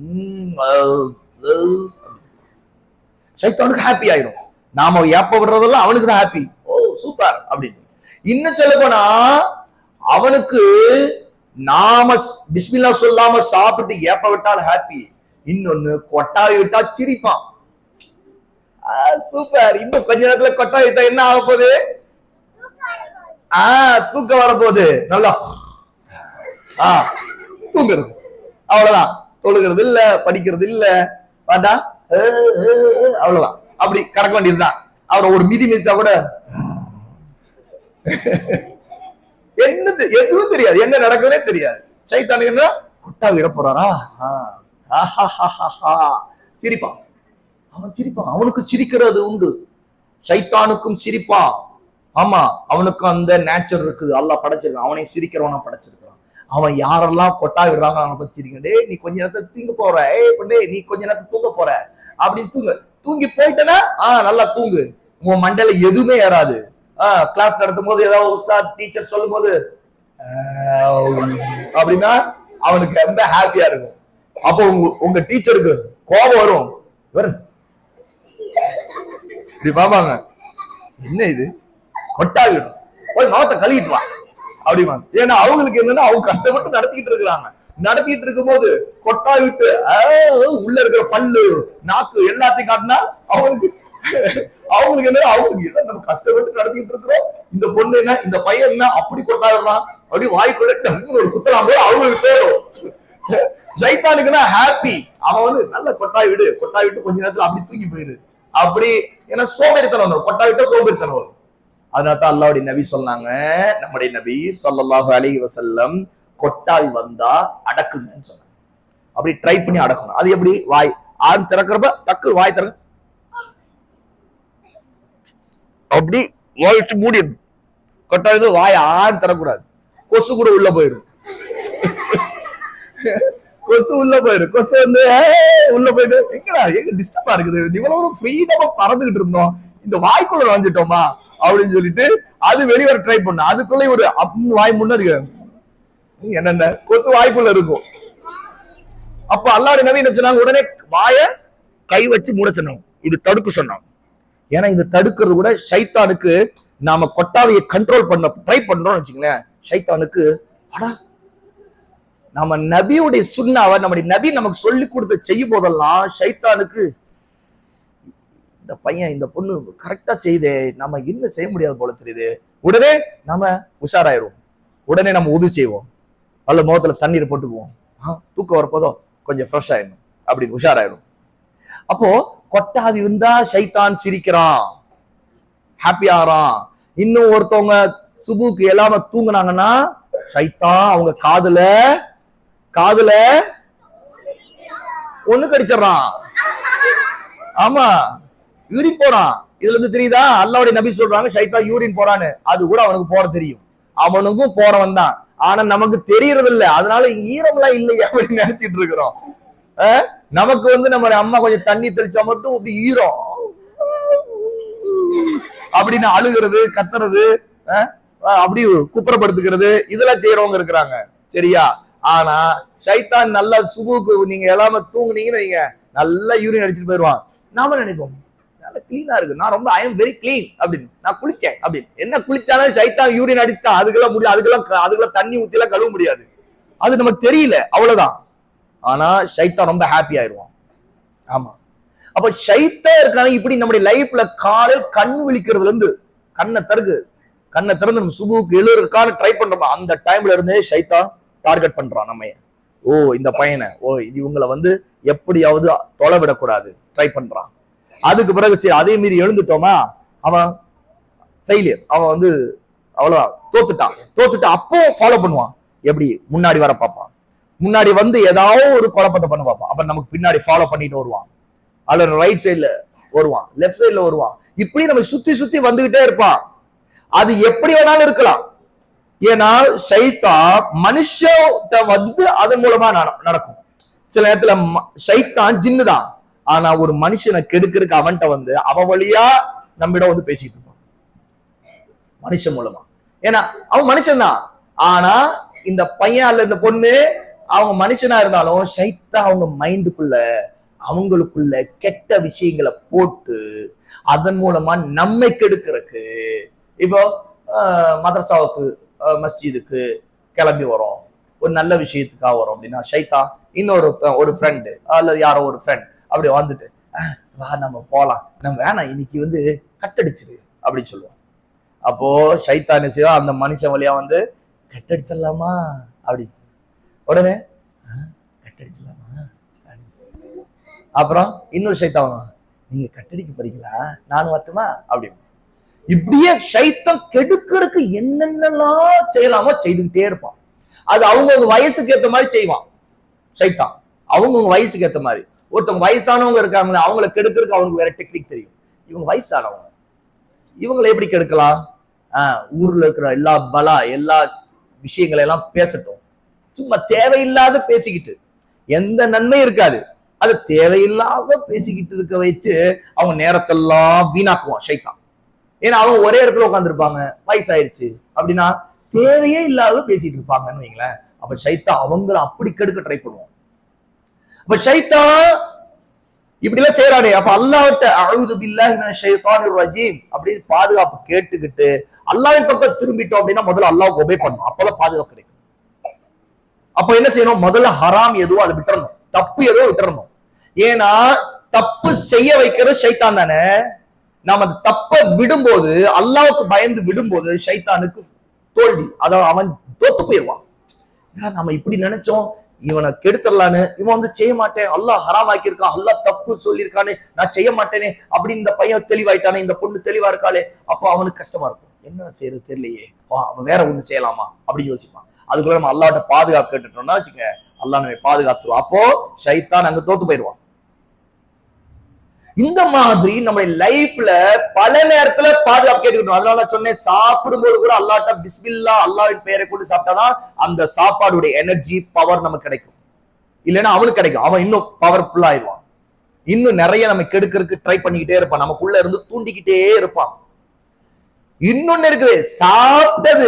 ஷைத்தானுக்கு ஹாப்பி ஆயிரும் நாம ஏப்ப விடுறதெல்லாம் அவனுக்கு தான் ஹாப்பி ஓ சூப்பர் அப்படின்னு இன்னும் சொல்ல போனா அவனுக்கு நாம பிஸ்மில்லா சொல்லாம சாப்பிட்டு ஏப்ப விட்டால் ஹாப்பி இன்னொன்னு கொட்டாவி விட்டா சிரிப்பான் சூப்பர் இன்னும் கொஞ்ச நேரத்துல கொட்டாவி விட்டா என்ன ஆக போகுது ஆ தூக்கம் வரப்போகுது நல்லா ஆ தூங்குறது அவ்வளவுதான் தொழுகிறது இல்ல படிக்கிறது இல்ல பார்த்தா அஹ், அஹ், அஹ், அவ்வளவுதான் அப்படி கடக்க வேண்டியதுதான் அவரை ஒரு மிதி மிதிச்சா கூட என்னது எதுவும் தெரியாது என்ன நடக்குதுன்னே தெரியாது சைத்தானுக்கு என்ன கொட்டா விட போறாரா ஆ, ஆஹாஹாஹா. சிரிப்பான் அவன் சிரிப்பான் அவனுக்கு சிரிக்கிறது உண்டு சைத்தானுக்கும் சிரிப்பான் ஆமா அவனுக்கும் அந்த நேச்சர் இருக்குது அல்லாஹ் படைச்சிருக்கான் அவனை சிரிக்கிறவனா படைச்சிருக்கான் அவன் யாரெல்லாம் கொட்டா விடுறாங்க அவனை பத்தி சிரிக்க டேய் நீ கொஞ்ச நேரத்தை தூங்க போற ஏய் பண்ணே நீ கொஞ்ச நேரத்தை தூங்க போற அப்படின்னு தூங்க தூங்கி போயிட்டனா ஆஹ் நல்லா தூங்கு உன் மண்டையில எதுவுமே ஏறாது ஆஹ் கிளாஸ் நடத்தும் போது ஏதாவது உஸ்தாத் டீச்சர் சொல்லும் போது அப்படின்னா அவனுக்கு ரொம்ப ஹாப்பியா இருக்கும் அப்போ உங்க உங்க டீச்சருக்கு கோபம் வரும் வரும் இப்படி பாப்பாங்க என்ன இது கொட்டாகிடும் போய் முகத்தை கழுவிட்டு வா அப்படிவாங்க ஏன்னா அவங்களுக்கு என்னன்னா அவங்க கஷ்டப்பட்டு நடத்திக்கிட்டு இருக்கிறாங்க நடத்திட்டு இருக்கும்போது கொட்டா விட்டு ஆ, உள்ள இருக்கிற பல்லு நாக்கு எல்லாத்தையும் காட்டினா அவங்களுக்கு அவங்களுக்கு என்ன அவங்களுக்கு என்ன நம்ம கஷ்டப்பட்டு நடத்திட்டு இருக்கிறோம் இந்த பொண்ணு என்ன இந்த பையன் என்ன அப்படி கொட்டாடுறான் அப்படி வாய்க்குள்ள டம்முன்னு ஒரு குத்தலாம் போது அவங்களுக்கு தோணும் ஜைத்தானுக்குன்னா ஹாப்பி அவன் வந்து நல்ல கொட்டாய் விடு கொட்டாய் விட்டு கொஞ்ச நேரத்துல அப்படி தூக்கி போயிரு அப்படி ஏன்னா சோம்பேறித்தனம் வரும் கொட்டாய் விட்டா சோம்பேறித்தனம் வரும் அதனால தான் அல்லாவுடைய நபி சொன்னாங்க நம்முடைய நபி ஸல்லல்லாஹு அலைஹி வஸல்லம் கொட்டாய் வந்தா அடக்குங்கன்னு சொன்னாங்க அப்படி ட்ரை பண்ணி அடக்கணும் அது எப்படி வாய் ஆண் திறக்கிறப்ப டக்கு வாய் திறக்க அப்படி வாய் வச்சு மூடிடணும் கொட்டாய் வந்து வாய் ஆண் திறக்கூடாது கொசு கூட உள்ள போயிடும் கொசு உள்ள போயிடும் கொசு வந்து "ஏய்" உள்ள போயிட்டு எங்கடா எங்க டிஸ்டர்பா இருக்குது இவ்வளவு ஃப்ரீடமா பறந்துகிட்டு இருந்தோம் இந்த வாய்க்குள்ள நுழைஞ்சிட்டோமா அப்படின்னு சொல்லிட்டு அது வெளியே ட்ரை பண்ண அதுக்குள்ள ஒரு அப்னு வாய் முன்னாடி என்னென்ன கொசு வாய்க்குள்ள இருக்கும் அப்ப அல்லாஹ் நபி என்ன சொன்னாங்க உடனே வாய கை வச்சு மூட சொன்னாங்க இது தடுக்க சொன்னாங்க ஏன்னா இது தடுக்கிறது கூட ஷைத்தானுக்கு நாம கொட்டாவையை கண்ட்ரோல் பண்ண ட்ரை பண்றோம்னு வச்சுங்களேன் ஷைத்தானுக்கு அடா நம்ம நபியுடைய சுண்ணாவை நம்முடைய நபி நமக்கு சொல்லி கொடுத்த செய்யும் போதெல்லாம் ஷைத்தானுக்கு இந்த பையன் இந்த பொண்ணு கரெக்டா செய்தே நம்ம என்ன செய்ய முடியாது போல தெரியுது உடனே நாம உஷாராயிருவோம் உடனே நம்ம உதவி செய்வோம் அல்ல முகத்துல தண்ணீர் போட்டுக்குவோம் ஆ, தூக்கம் வரப்போதோ கொஞ்சம் ஃப்ரெஷ் ஆயிடும் அப்படின்னு உஷாராயிடும் அப்போ கொட்டாவி வந்தா ஷைத்தான் சிரிக்கிறான் ஹாப்பி ஆறான் இன்னும் ஒருத்தவங்க சுபுக்கு எல்லாம தூங்குனாங்கன்னா ஷைத்தான் அவங்க காதுல காதுல ஒண்ணு கடிச்சிடறான் ஆமா யூரின் போறான் இதுல இருந்து தெரியுதா அல்லாவுடைய நபி சொல்றாங்க ஷைத்தான் யூரின் போறான்னு அது கூட அவனுக்கு போற தெரியும் அவனுக்கும் போறவன் தான் ஆனா நமக்கு தெரியறது இல்ல அதனால ஈரம்லாம் இல்லையா அப்படின்னு நினைச்சிட்டு இருக்கிறோம் அஹ்? நமக்கு வந்து நம்ம அம்மா கொஞ்சம் தண்ணி தெளிச்சா மட்டும் அப்படி ஈரம் அப்படின்னு அழுகிறது கத்துறது அஹ்? அப்படி குப்புறப்படுத்துக்கிறது இதெல்லாம் செய்யறவங்க இருக்கிறாங்க சரியா ஆனா சைத்தான் நல்லா சுபுக்கு நீங்க எல்லாமே தூங்குனீங்கன்னு வைங்க நல்லா யூரின் அடிச்சுட்டு போயிடுவான் நாம நினைப்போம் நல்லா கிளீனா இருக்கு நான் ரொம்ப ஐ எம் வெரி கிளீன் அப்படின்னு நான் குளிச்சேன் அப்படின்னு என்ன குளிச்சாலும் சைத்தான் யூரின் அடிச்சுட்டான் அதுக்கெல்லாம் முடியாது அதுக்கெல்லாம் க- அதுக்கெல்லாம் தண்ணி ஊத்தி எல்லாம் கழுவ முடியாது அது நமக்கு தெரியல அவ்வளவுதான் ஆனா சைத்தான் ரொம்ப ஹாப்பி ஆயிருவான் ஆமா அப்ப சைத்தா இருக்காங்க இப்படி நம்முடைய லைஃப்ல காலையில் கண் விழிக்கிறதுல இருந்து கண்ணை திறகு கண்ணை திறந்து நம்ம சுபுக்கு எழுதுறதுக்கான ட்ரை பண்றோம் அந்த டைம்ல இருந்தே சைத்தா டார்கெட் பண்றான் நம்ம ஓ இந்த பையனை ஓ இது இவங்களை வந்து எப்படியாவது தொலை விடக்கூடாது ட்ரை பண்றான் அதுக்கு பிறகு சரி அதே மீறி எழுந்துட்டோமா அவன் ஃபெயிலியர் அவன் வந்து அவ்வளவுதான் தோத்துட்டான் தோத்துட்டு அப்போ ஃபாலோ பண்ணுவான் எப்படி முன்னாடி வர பார்ப்பான் முன்னாடி வந்து ஏதாவது ஒரு குழப்பத்தை பண்ண பார்ப்பான் அப்ப நமக்கு பின்னாடி ஃபாலோ பண்ணிட்டு வருவான் அல்லது ரைட் சைடுல வருவான் லெஃப்ட் சைடுல வருவான் இப்படி நம்ம சுத்தி சுத்தி வந்துகிட்டே இருப்பான் அது எப்படி வேணாலும் இருக்கலாம் ஏன்னா சைத்தா மனுஷட்ட வந்து அதன் மூலமா நட- நடக்கும் சில நேரத்துல ம- சைத்தான் ஜின்னு தான் ஆனா ஒரு மனுஷனை கெடுக்கிறதுக்கு அவன்கிட்ட வந்து அவன் வழியா நம்மிடம் வந்து பேசிட்டு இருப்பான் மனுஷன் மூலமா ஏன்னா அவன் மனுஷன் தான் ஆனா இந்த பையன் அல்ல இந்த பொண்ணு அவங்க மனுஷனா இருந்தாலும் சைத்தா அவங்க மைண்டுக்குள்ள அவங்களுக்குள்ள கெட்ட விஷயங்களை போட்டு அதன் மூலமா நம்மை கெடுக்கிறதுக்கு இப்போ ஆஹ், மதரசாவுக்கு ஆஹ், மஸ்ஜிதுக்கு கிளம்பி வரோம் ஒரு நல்ல விஷயத்துக்காக வரோம் அப்படின்னா ஷைத்தா இன்னொரு ஒரு ஃப்ரெண்டு அல்லது யாரோ ஒரு ஃப்ரெண்ட் அப்படி வந்துட்டு "அஹ், வா நம்ம போலாம் நம்ம வேணாம் இன்னைக்கு வந்து கட்டடிச்சிரு அப்படின்னு சொல்லுவோம் அப்போ ஷைத்தா என்ன செய்வா அந்த மனுஷன் வழியா வந்து கட்டடிச்சிடலாமா அப்படின்னு உடனே "அஹ், கட்டடிச்சிடலாமா அப்படின்னு. அப்புறம் இன்னொரு ஷைத்தா வருவான். நீங்க கட்டடிக்க போறீங்களா நானும் வரட்டுமா அப்படின்னு இப்படியே சைத்தம் கெடுக்கிறதுக்கு என்னென்னலாம் செய்யலாமோ செய்துக்கிட்டே இருப்பான் அது அவங்க வயசுக்கு ஏத்த மாதிரி செய்வான் சைத்தான் அவங்க வயசுக்கு ஏத்த மாதிரி ஒருத்தவங்க வயசானவங்க இருக்காங்களே அவங்கள கெடுக்கிறதுக்கு அவங்களுக்கு வேற டெக்னிக் தெரியும் இவங்க வயசானவங்க இவங்களை எப்படி கெடுக்கலாம் ஆஹ் ஊர்ல இருக்கிற எல்லா பலா எல்லா விஷயங்களை எல்லாம் பேசட்டும் சும்மா தேவையில்லாத பேசிக்கிட்டு எந்த நன்மையும் இருக்காது அது தேவையில்லாத பேசிக்கிட்டு இருக்க வச்சு அவங்க நேரத்தெல்லாம் வீணாக்குவான் ஷைத்தான் ஏன்னா அவங்க ஒரே இடத்துல உட்காந்துருப்பாங்க வயசாயிருச்சு அப்படின்னா தேவையே இல்லாத பேசிட்டு இருப்பாங்கன்னு வைங்களேன் அப்ப ஷைத்தா அவங்கள அப்படி கெடுக்க ட்ரை பண்ணுவோம் அப்ப ஷைத்தா இப்படி எல்லாம் செய்யறானே அப்ப அல்லாஹ்ட்ட அவுது பில்லாஹி மினஷ் ஷைத்தானிர் ரஜீம் அப்படி பாதுகாப்பு கேட்டுக்கிட்டு அல்லாஹ்வின் பக்கம் திரும்பிட்டோம் அப்படின்னா முதல்ல அல்லாஹ்வுக்கு ஒபே பண்ணணும் அப்பதான் பாதுகாப்பு கிடைக்கும் அப்ப என்ன செய்யணும் முதல்ல ஹராம் எதுவோ அதை விட்டுறணும் தப்பு எதுவோ விட்டுறணும் ஏன்னா தப்பு செய்ய வைக்கிறது ஷைத்தான் தானே நாம அந்த தப்பை விடும்போது அல்லாஹ்வுக்கு பயந்து விடும்போது ஷைத்தானுக்கு தோல்வி அதாவது அவன் தோத்து போயிடுவான் ஏன்னா நம்ம இப்படி நினைச்சோம் இவனை கெடுத்துடலான்னு இவன் வந்து செய்ய மாட்டேன் அல்லாஹ் ஹராம் ஆக்கியிருக்கான் அல்லாஹ் தப்பு சொல்லியிருக்கானே நான் செய்ய மாட்டேனே அப்படின்னு இந்த பையன் தெளிவாயிட்டானே இந்த பொண்ணு தெளிவா இருக்காளே அப்போ அவனுக்கு கஷ்டமா இருக்கும் என்ன செய்யறது தெரியலையே வா, அவன் வேற ஒண்ணு செய்யலாமா அப்படின்னு யோசிப்பான் அதுக்குள்ள நம்ம அல்லாஹ்ட்ட பாதுகாப்பு கேட்டுட்டோம்னா வச்சுக்க அல்லாஹ் நம்ம பாதுகாத்துருவோம் அப்போ ஷைத்தான் அங்க தோத்து போயிடுவான் இந்த மாதிரி நம்மளுடைய லைஃப்ல பல நேரத்துல பாதுகாப்பு கேட்டுக்கிட்டோம் அதனால நான் சொன்னேன் சாப்பிடும்போது கூட அல்லாட்ட பிஸ்மில்லா அல்லாவின் பெயரை கொண்டு சாப்பிட்டாதான் அந்த சாப்பாடுடைய எனர்ஜி பவர் நமக்கு கிடைக்கும் இல்லைன்னா அவனுக்கு கிடைக்கும் அவன் இன்னும் பவர்ஃபுல் ஆயிடுவான் இன்னும் நிறைய நம்ம கெடுக்கிறதுக்கு ட்ரை பண்ணிக்கிட்டே இருப்பான் நமக்குள்ள இருந்து தூண்டிக்கிட்டே இருப்பான் இன்னொன்னு இருக்குது சாப்பிட்டது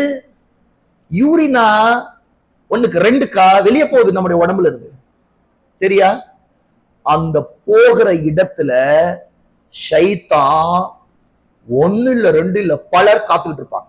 யூரினா ஒண்ணுக்கு ரெண்டுக்கா வெளியே போகுது நம்முடைய உடம்புல இருந்து சரியா அந்த போகிற இடத்துல ஷைத்தான் ஒண்ணு இல்ல ரெண்டு இல்ல பலர் காத்துக்கிட்டு இருப்பாங்க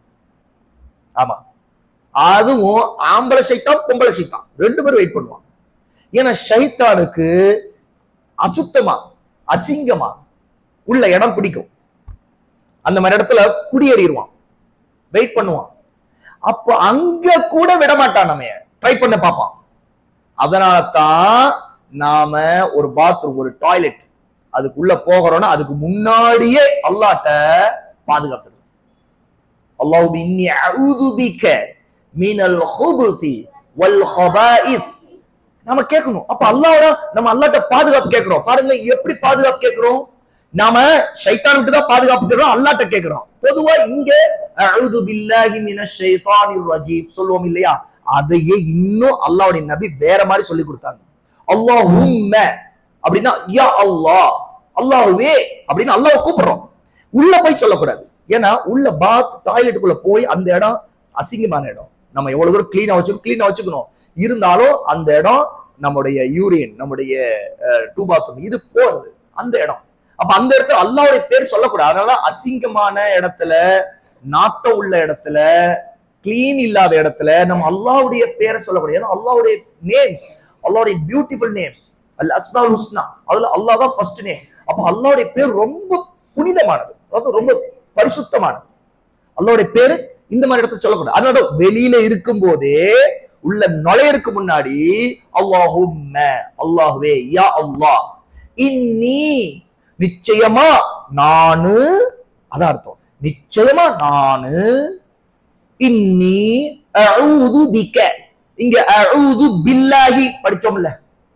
ஆமா அதுவும் ஆம்பளை சைத்தான் பொம்பளை சைத்தான் ரெண்டு பேரும் வெயிட் பண்ணுவாங்க ஏன்னா ஷைத்தானுக்கு அசுத்தமா அசிங்கமா உள்ள இடம் பிடிக்கும் அந்த மாதிரி இடத்துல குடியேறிடுவான் வெயிட் பண்ணுவான் அப்போ அங்க கூட விட மாட்டான் நம்ம ட்ரை பண்ண பார்ப்பான் அதனால தான் நாம ஒரு பாத்ரூம் ஒரு டாய்லெட் அதுக்குள்ள போகிறோம்னா அதுக்கு முன்னாடியே அல்லாட்ட பாதுகாப்பு அல்லாஹ் இன்னி அஊது பிக மினல் ஹுபுசி வல் ஹபாயிஸ் நாம கேட்கணும் அப்ப அல்லாஹ்வோட நம்ம அல்லாட்ட பாதுகாப்பு கேட்கிறோம் பாருங்க எப்படி பாதுகாப்பு கேட்கிறோம் நாம ஷைத்தான் விட்டு தான் பாதுகாப்பு கேட்கிறோம் அல்லாட்ட கேட்கிறோம் பொதுவா இங்க அஊது பில்லாஹி மினஷ் ஷைத்தானிர் ரஜீம் சொல்லுவோம் இல்லையா அதையே இன்னும் அல்லாஹ்வுடைய நபி வேற மாதிரி சொல்லி கொடுத்தாங்க அல்லாஹும்ம அப்படின்னா யா அல்லாஹ் அல்லாஹ்வே அப்படின்னு அல்லாஹ் கூப்பிடுறோம் உள்ள போய் சொல்லக்கூடாது ஏன்னா உள்ள பாத் டாய்லெட்டுக்குள்ள போய் அந்த இடம் அசிங்கமான இடம் நம்ம எவ்வளவு தூரம் கிளீனா வச்சுக்கணும் கிளீனா வச்சுக்கணும் இருந்தாலும் அந்த இடம் நம்முடைய யூரின் நம்முடைய டூ பாத்ரூம் இது போறது அந்த இடம் அப்ப அந்த இடத்துல அல்லாவுடைய பேர் சொல்லக்கூடாது அதனால அசிங்கமான இடத்துல நாட்டம் உள்ள இடத்துல கிளீன் இல்லாத இடத்துல நம்ம அல்லாவுடைய பேரை சொல்லக்கூடாது ஏன்னா அல்லாவுடைய நேம்ஸ் அல்லாவுடைய பியூட்டிஃபுல் நேம்ஸ் அல் அஸ்மால் ஹுஸ்னா அதுல அல்லாஹ் தான் ஃபர்ஸ்ட் நேம் அப்ப அல்லாவுடைய பேர் ரொம்ப புனிதமானது அதாவது ரொம்ப பரிசுத்தமானது அல்லாவுடைய பேரு இந்த மாதிரி இடத்துல சொல்லக்கூடாது அதனால வெளியில இருக்கும் போதே உள்ள நுழையருக்கு முன்னாடி அல்லாஹும்ம அல்லாஹுவே யா அல்லாஹ் இன்னி நிச்சயமா நானு அதான் அர்த்தம் நிச்சயமா நானு இன்னி அஊது பிக்க இங்க அஊது பில்லாஹி படிச்சோம்ல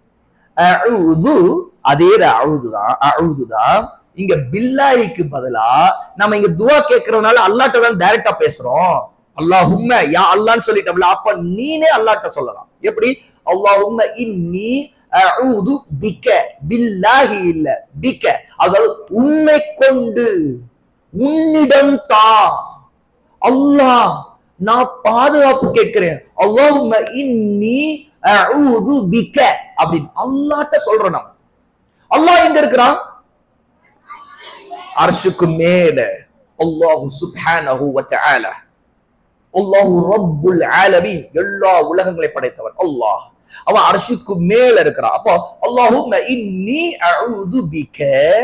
அஊது அதே அழுது தான் அழுது தான் இங்க பில்லாஹிக்கு பதிலா நம்ம இங்க துவா கேட்கறதுனால அல்லாட்ட தான் டைரக்டா பேசுறோம் அல்லாஹும்ம யா அல்லான்னு சொல்லிட்டோம்ல அப்ப நீனே அல்லாட்ட சொல்லலாம் எப்படி அல்லாஹும்ம இன்னி அஊது பிக்க பில்லாஹி இல்ல பிக்க அதாவது உன்னை கொண்டு உன்னிடம் தான் அல்லாஹ் நான் பாதுகாப்பு கேட்கிறேன் அல்லாஹும்ம இன்னி அஊது பிக்க அப்படின்னு அல்லாட்ட சொல்றோம் நம்ம அல்லாஹ் எங்க இருக்கிறான் அர்ஷுக்கு மேல அல்லாஹு சுப்ஹானஹு வ தஆலா அல்லாஹு ரப்புல் ஆலமீன் எல்லா உலகங்களை படைத்தவன் அல்லாஹ் அவன் அர்ஷுக்கு மேல இருக்கிறான் அப்போ அல்லாஹும்ம இன்னி அஊது பிக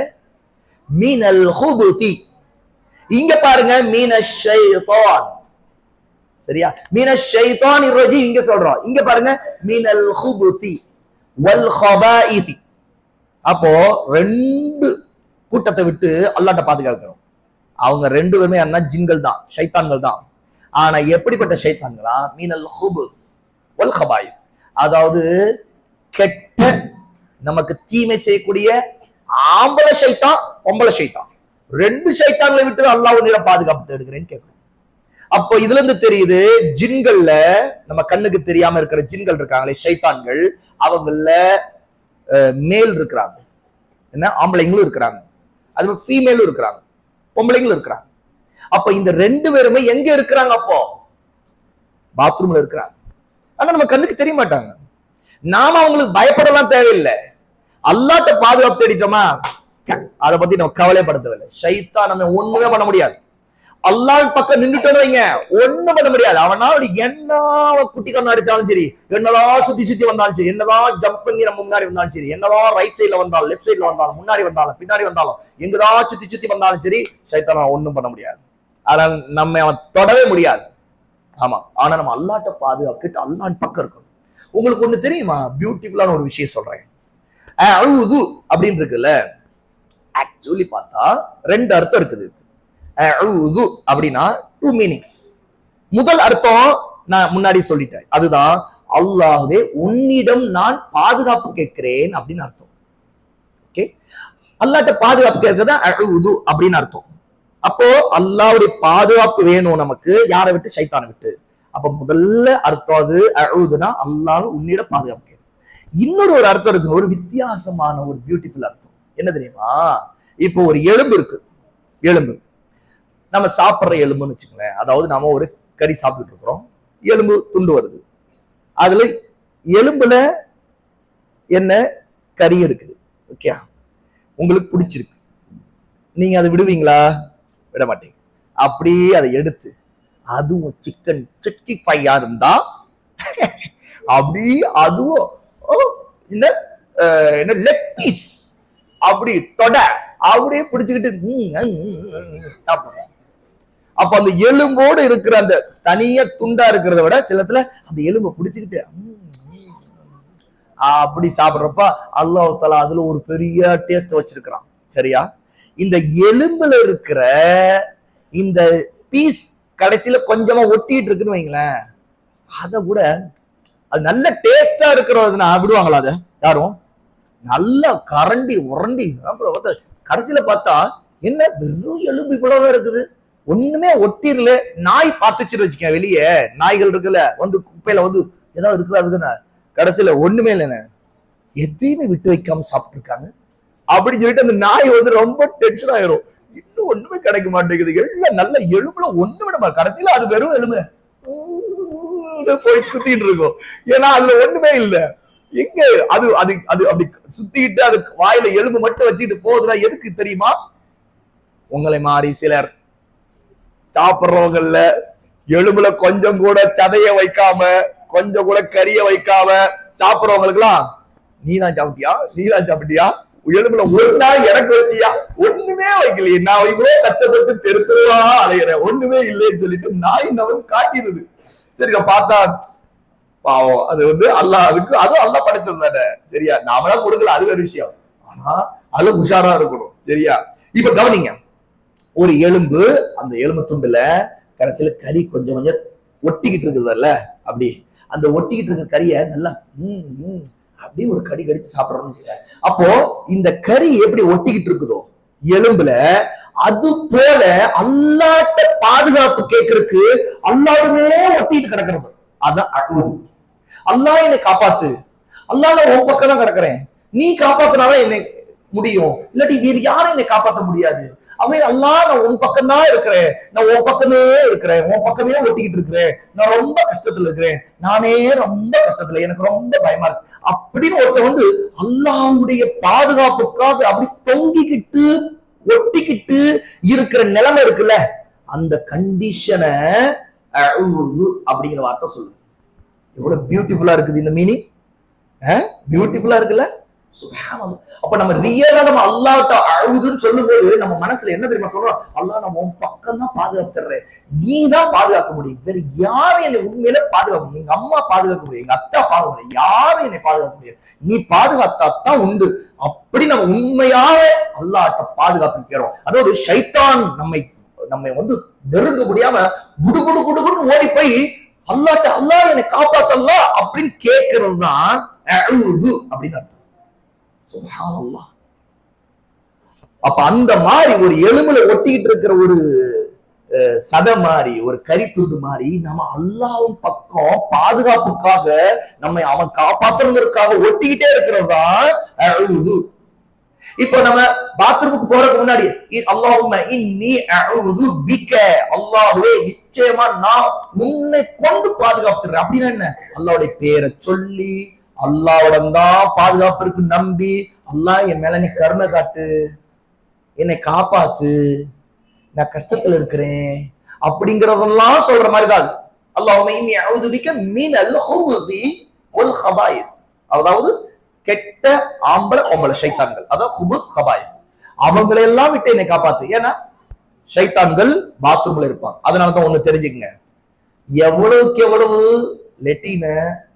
மினல் ஹுபுதி இங்க பாருங்க மீன ஷைத்தான் சரியா மீன ஷைத்தான் ரஜி இங்க சொல்றோம் இங்க பாருங்க மீனல் ஹுபுதி வல் ஹபாயிதி அப்போ ரெண்டு கூட்டத்தை விட்டு அல்லாட்ட பாதுகாக்கிறோம் அவங்க ரெண்டு பேருமே என்ன ஜின்கள் தான் ஷைத்தான்கள் தான் ஆனா எப்படிப்பட்ட ஷைத்தான்களா மீனல் ஹுபுஸ் வல் ஹபாயிஸ் அதாவது கெட்ட நமக்கு தீமை செய்யக்கூடிய ஆம்பளை சைத்தான் பொம்பளை சைத்தான் ரெண்டு சைத்தான்களை விட்டு அல்லாஹ் உன்னிடம் பாதுகாப்பு தேடுகிறேன்னு கேட்கணும் அப்போ இதுல இருந்து தெரியுது ஜின்கள்ல நம்ம கண்ணுக்கு தெரியாம இருக்கிற ஜின்கள் இருக்காங்களே சைத்தான்கள் அவங்கள மேல் இருக்கிறாங்க என்ன ஆம்பளைங்களும் இருக்கிறாங்க அது மாதிரி ஃபீமேலும் இருக்கிறாங்க பொம்பளைங்களும் இருக்கிறாங்க அப்ப இந்த ரெண்டு பேருமே எங்க இருக்கிறாங்க அப்போ பாத்ரூம்ல இருக்கிறாங்க ஆனா நம்ம கண்ணுக்கு தெரிய மாட்டாங்க நாம அவங்களுக்கு பயப்படலாம் தேவையில்லை அல்லாட்ட பாதுகாப்பு தேடிட்டோமா அதை பத்தி நம்ம கவலைப்பட தேவையில்லை ஷைத்தா நம்ம ஒண்ணுமே பண்ண முடியாது அல்லாஹ் பக்கம் நின்றுட்டோம் வைங்க ஒண்ணும் பண்ண முடியாது அவனா அப்படி என்ன குட்டி கண்ணு அடிச்சாலும் சரி என்னதான் சுத்தி சுத்தி வந்தாலும் சரி என்னதான் ஜம்ப் பண்ணி நம்ம முன்னாடி வந்தாலும் சரி என்னதான் ரைட் சைடுல வந்தாலும் லெஃப்ட் சைடுல வந்தாலும் முன்னாடி வந்தாலும் பின்னாடி வந்தாலும் எங்கதா சுத்தி சுத்தி வந்தாலும் சரி சைத்தான ஒண்ணும் பண்ண முடியாது அதனால நம்ம அவன் தொடவே முடியாது ஆமா ஆனா நம்ம அல்லாட்ட பாதுகாக்கிட்டு அல்லான் பக்கம் இருக்கணும் உங்களுக்கு ஒண்ணு தெரியுமா பியூட்டிஃபுல்லான ஒரு விஷயம் சொல்றேன் அஹ் அழுவுது அப்படின்னு இருக்குல்ல ஆக்சுவலி பார்த்தா ரெண்டு அர்த்தம் இருக்குது அழுவுது அப்படின்னா டூ மீனிங்ஸ் முதல் அர்த்தம் நான் முன்னாடி சொல்லிட்டேன் அதுதான் அல்லாஹ்வே உன்னிடம் நான் பாதுகாப்பு கேட்கிறேன் அப்படின்னு அர்த்தம் ஓகே அல்லாட்ட பாதுகாப்பு கேட்கறது அழுவுது அப்படின்னு அர்த்தம் அப்போ அல்லாவுடைய பாதுகாப்பு வேணும் நமக்கு யாரை விட்டு சைத்தானை விட்டு அப்ப முதல்ல அர்த்தம் அது அழுதுனா அல்லாஹ் உன்னிடம் பாதுகாப்பு கேட்கும் இன்னொரு ஒரு அர்த்தம் இருக்கு ஒரு வித்தியாசமான ஒரு பியூட்டிஃபுல் அர்த்தம் என்ன தெரியுமா இப்போ ஒரு எலும்பு இருக்கு எலும்பு நம்ம சாப்பிட்ற எலும்புன்னு வச்சுக்கோங்களேன் அதாவது நாம ஒரு கறி சாப்பிட்டுட்டு இருக்கிறோம் எலும்பு துண்டு வருது அதுல எலும்புல என்ன கறி இருக்குது ஓகே உங்களுக்கு பிடிச்சிருக்கு நீங்க அதை விடுவீங்களா விட மாட்டீங்க அப்படியே அதை எடுத்து அதுவும் சிக்கன் சிக்ஸ்டி ஃபைவா இருந்தா அப்படி அதுவும் ஓ, என்ன அஹ், என்ன லெக் பீஸ் அப்படி தொட அப்படியே பிடிச்சுக்கிட்டு ம், ம், ம், ம், சாப்பிடுவோம் அப்ப அந்த எலும்போடு இருக்கிற அந்த தனியா துண்டா இருக்கிறத விட சிலத்துல அந்த எலும்பை பிடிச்சுக்கிட்டு ம், ம், அப்படி சாப்பிடுறப்ப அல்லாஹ் தலா அதுல ஒரு பெரிய டேஸ்ட் வச்சிருக்கிறான் சரியா இந்த எலும்புல இருக்கிற இந்த பீஸ் கடைசியில கொஞ்சமா ஒட்டிட்டு இருக்குன்னு வைங்களேன் அத கூட அது நல்ல டேஸ்டா இருக்கிறதுனா விடுவாங்களா அத யாரும் நல்லா கரண்டி உரண்டி அப்புறம் பார்த்தா கடைசியில பார்த்தா என்ன வெறும் எலும்பு இவ்வளவுதான் இருக்குது ஒண்ணுமே ஒட்டிரல நாய் பார்த்துச்சுன்னு வச்சுக்க வெளியே நாய்கள் இருக்குல்ல வந்து குப்பையில வந்து ஏதாவது இருக்குதா இருக்குன்னு கடைசியில ஒண்ணுமே இல்லைன்னு எதையுமே விட்டு வைக்காம சாப்பிட்டு இருக்காங்க அப்படின்னு சொல்லிட்டு அந்த நாய் வந்து ரொம்ப டென்ஷன் ஆயிரும் இன்னும் ஒண்ணுமே கிடைக்க மாட்டேங்குது எல்லாம் நல்ல எலும்புல ஒண்ணுமே நம்ம கடைசியில அது வெறும் எலும்பு ஊன்னு போய் சுத்திட்டு இருக்கும் ஏன்னா அதுல ஒண்ணுமே இல்ல எங்க அது அது அது அப்படி சுத்திக்கிட்டு அது வாயில எலும்பு மட்டும் வச்சுக்கிட்டு போகுதுன்னா எதுக்கு தெரியுமா உங்களை மாறி சிலர் சாப்பிடுறவங்கல்ல எலும்புல கொஞ்சம் கூட சதைய வைக்காம கொஞ்சம் கூட கறிய வைக்காம சாப்பிடுறவங்களுக்குலாம் நீ தான் சாப்பிட்டியா நீ தான் சாப்பிட்டியா எலும்புல ஒரு நாள் எனக்கு வச்சியா ஒண்ணுமே வைக்கலையே நான் இவ்வளவு கஷ்டப்பட்டு தெரு தெருவா அலையிறேன் ஒண்ணுமே இல்லைன்னு சொல்லிட்டு நாய் நமக்கு காட்டிடுது சரிங்க பார்த்தா பாவம் அது வந்து அல்லாஹ் அதுக்கு அதுவும் அல்லாஹ் படைச்சது தானே சரியா நாமளா கொடுக்கல அது வேற விஷயம் ஆனா அது உஷாரா இருக்கணும் சரியா இப்ப கவனிங்க ஒரு எலும்பு அந்த எலும்பு துண்டுல கடைசியில கறி கொஞ்சம் கொஞ்சம் ஒட்டிக்கிட்டு இருக்குதுல்ல அப்படி அந்த ஒட்டிக்கிட்டு இருக்க கறியை நல்லா ம், ம், அப்படியே ஒரு கடி கடிச்சு சாப்பிடறோம்னு வச்சுக்கோங்க. அப்போ இந்த கறி எப்படி ஒட்டிக்கிட்டு இருக்குதோ எலும்புல அது போல அல்லாட்ட பாதுகாப்பு கேட்கறதுக்கு அல்லாடுமே ஒட்டிட்டு கிடக்கிறது அதான் அழுவது அல்லாஹ் என்னை காப்பாத்து அல்லாஹ் நான் உன் பக்கம் தான் கிடக்குறேன் நீ காப்பாத்தினாதான் என்னை முடியும் இல்லாட்டி வேறு யாரும் என்னை காப்பாத்த முடியாது அவன் அல்லாஹ் நான் உன் பக்கம் தான் இருக்கிறேன் நான் உன் பக்கமே இருக்கிறேன் உன் பக்கமே ஒட்டிக்கிட்டு இருக்கிறேன் நான் ரொம்ப கஷ்டத்துல இருக்கிறேன் நானே ரொம்ப கஷ்டத்துல எனக்கு ரொம்ப பயமா இருக்கு அப்படின்னு ஒருத்தன் வந்து அல்லாஹ்வுடைய பாதுகாப்புக்காக அப்படி தொங்கிக்கிட்டு ஒட்டிக்கிட்டு இருக்கிற நிலைமை இருக்குல்ல அந்த கண்டிஷனை அப்படிங்கிற வார்த்தை சொல்லு எவ்வளவு பியூட்டிஃபுல்லா இருக்குது இந்த மீனிங் பியூட்டிஃபுல்லா இருக்குல்ல சுப்ஹானல்லாஹ். அப்ப நம்ம ரியலா நம்ம அல்லாஹ்ட்ட அழுதுன்னு சொல்லும்போது நம்ம மனசுல என்ன தெரியுமா சொல்றோம் அல்லாஹ் நம்ம உன் பக்கம் தான் பாதுகாத்து தர்றேன் நீ தான் பாதுகாக்க முடியும் வேற யாரும் என்னை உண்மையில பாதுகாக்க முடியும் எங்க அம்மா பாதுகாக்க முடியும் எங்க அத்தா பாதுகாக்க முடியும் யாரும் என்னை பாதுகாக்க முடியாது நீ பாதுகாத்தா தான் உண்டு அப்படி நம்ம உண்மையாக அல்லாஹ்ட்ட பாதுகாப்பு கேறோம் அதாவது ஷைத்தான் நம்மை நம்மை வந்து நெருங்க முடியாம குடு குடு குடு குடுன்னு ஓடி போய் அல்லாட்ட அல்லாஹ் என்னை காப்பாத்தல்லா அப்படின்னு கேட்கறது தான் அஊது அப்படின்னு அர்த்தம் சுப்ஹானல்லாஹ் அப்ப அந்த மாதிரி ஒரு எலும்புல ஒட்டிக்கிட்டு இருக்கிற ஒரு அஹ், சதை மாதிரி ஒரு கரித்துண்டு மாதிரி நம்ம அல்லாஹ்வின் பக்கம் பாதுகாப்புக்காக நம்மை அவன் காப்பாற்றணுங்கிறதுக்காக ஒட்டிக்கிட்டே இருக்கிறது தான் அஊது இப்போ நம்ம பாத்ரூமுக்கு போறதுக்கு முன்னாடி அல்லாஹும்ம இன்னி அஊது பிக்க அல்லாஹ்வே நிச்சயமா நான் உன்னை கொண்டு பாதுகாத்துறேன் அப்படின்னா என்ன அல்லாஹ்வுடைய பேரை சொல்லி அல்லாஹ்வோட தான் பாதுகாப்பு இருக்கு நம்பி அல்லாஹ் என் மேல நீ கருணை காட்டு என்னை காப்பாத்து நான் கஷ்டத்துல இருக்கிறேன் அப்படிங்கறதெல்லாம் சொல்ற மாதிரி தான் அல்லாஹும்ம இன்னி அஊது பிக்க மினல் ஹுபுஸி வல் ஹபாயிஸ் அதாவது கெட்ட ஆம்பளை பொம்பளை ஷைத்தான்கள் அதான் ஹுபுஸ் ஹபாயிஸ் அவங்களை எல்லாம் விட்டு என்னை காப்பாத்து ஏன்னா ஷைத்தான்கள் பாத்ரூம்ல இருப்பாங்க அதனால தான் ஒண்ணு தெரிஞ்சுக்கங்க எவ்வளவுக்கு எவ்வளவு லெட்டின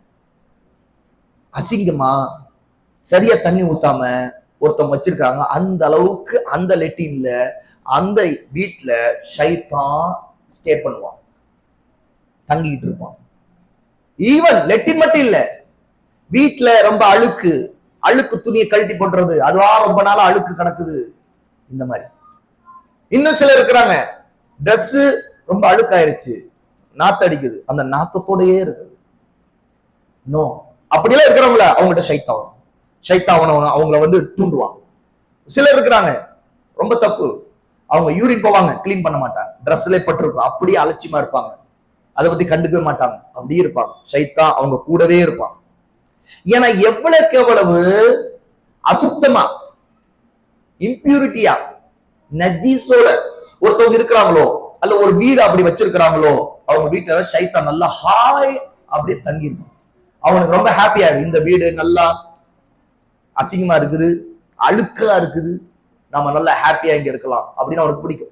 அசிங்கமா சரியா தண்ணி ஊத்தாம ஒருத்தவங்க வச்சிருக்காங்க அந்த அளவுக்கு அந்த லெட்டின்ல அந்த வீட்ல ஷைத்தான் ஸ்டே பண்ணுவான் தங்கிட்டு இருப்பான் ஈவன் லெட்டின் மட்டும் இல்ல வீட்ல ரொம்ப அழுக்கு அழுக்கு துணியை கழட்டி போட்டுறது அதுவா ரொம்ப நாளா அழுக்கு கிடக்குது இந்த மாதிரி இன்னும் சிலர் இருக்கிறாங்க Dress ரொம்ப அழுக்காயிருச்சு நாத்து அடிக்குது அந்த நாத்தத்தோடயே இருக்குது நோ அப்படியெல்லாம் இருக்கிறவங்கள அவங்ககிட்ட சைத்தான் சைத்தான் அவங்கள வந்து தூண்டுவான் சிலர் இருக்கிறாங்க ரொம்ப தப்பு அவங்க யூரின் போவாங்க க்ளீன் பண்ண மாட்டாங்க ட்ரெஸ்ல பட்டிருக்கும் அப்படியே அலட்சியமா இருப்பாங்க அதை பத்தி கண்டுக்கவே மாட்டாங்க அப்படியே இருப்பாங்க சைத்தான் அவங்க கூடவே இருப்பான் ஏன்னா எவ்வளவுக்கு எவ்வளவு அசுத்தமா இம்பியூரிட்டியா நஜீஸோட ஒருத்தவங்க இருக்கிறாங்களோ அல்ல ஒரு வீடு அப்படி வச்சிருக்கிறாங்களோ அவங்க வீட்டுல சைத்தான் நல்லா ஹாய் அப்படியே தங்கியிருக்கும் அவனுக்கு ரொம்ப ஹாப்பியா இருக்கு இந்த வீடு நல்லா அசிங்கமா இருக்குது அழுக்கா இருக்குது நம்ம நல்லா ஹாப்பியா இங்க இருக்கலாம் அப்படின்னு அவனுக்கு பிடிக்கும்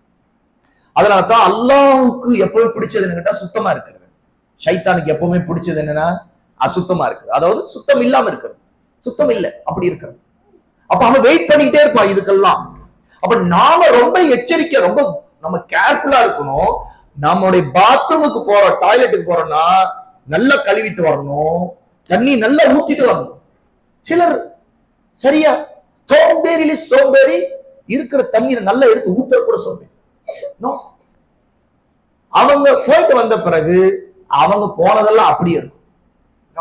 அதனால தான் அல்லாஹ்வுக்கு எப்பவுமே பிடிச்சது என்னன்னா சுத்தமா இருக்கிறது ஷைத்தானுக்கு எப்பவுமே பிடிச்சது என்னன்னா அசுத்தமா இருக்குது அதாவது சுத்தம் இல்லாம இருக்கிறது சுத்தம் இல்லை அப்படி இருக்கிறது அப்ப அவன் வெயிட் பண்ணிக்கிட்டே இருப்பான் இதுக்கெல்லாம் அப்ப நாம ரொம்ப எச்சரிக்கை ரொம்ப நம்ம கேர்ஃபுல்லா இருக்கணும் நம்மளுடைய பாத்ரூமுக்கு போறோம் டாய்லெட்டுக்கு போறோம்னா நல்லா கழுவிட்டு வரணும் தண்ணி நல்லா ஊத்திட்டு வரணும் சிலர் சரியா சோம்பேறியில சோம்பேறி இருக்கிற தண்ணீரை நல்லா எடுத்து ஊத்த கூட சோம்பேறி No. அவங்க போயிட்டு வந்த பிறகு அவங்க போனதெல்லாம் அப்படியே இருக்கும் No.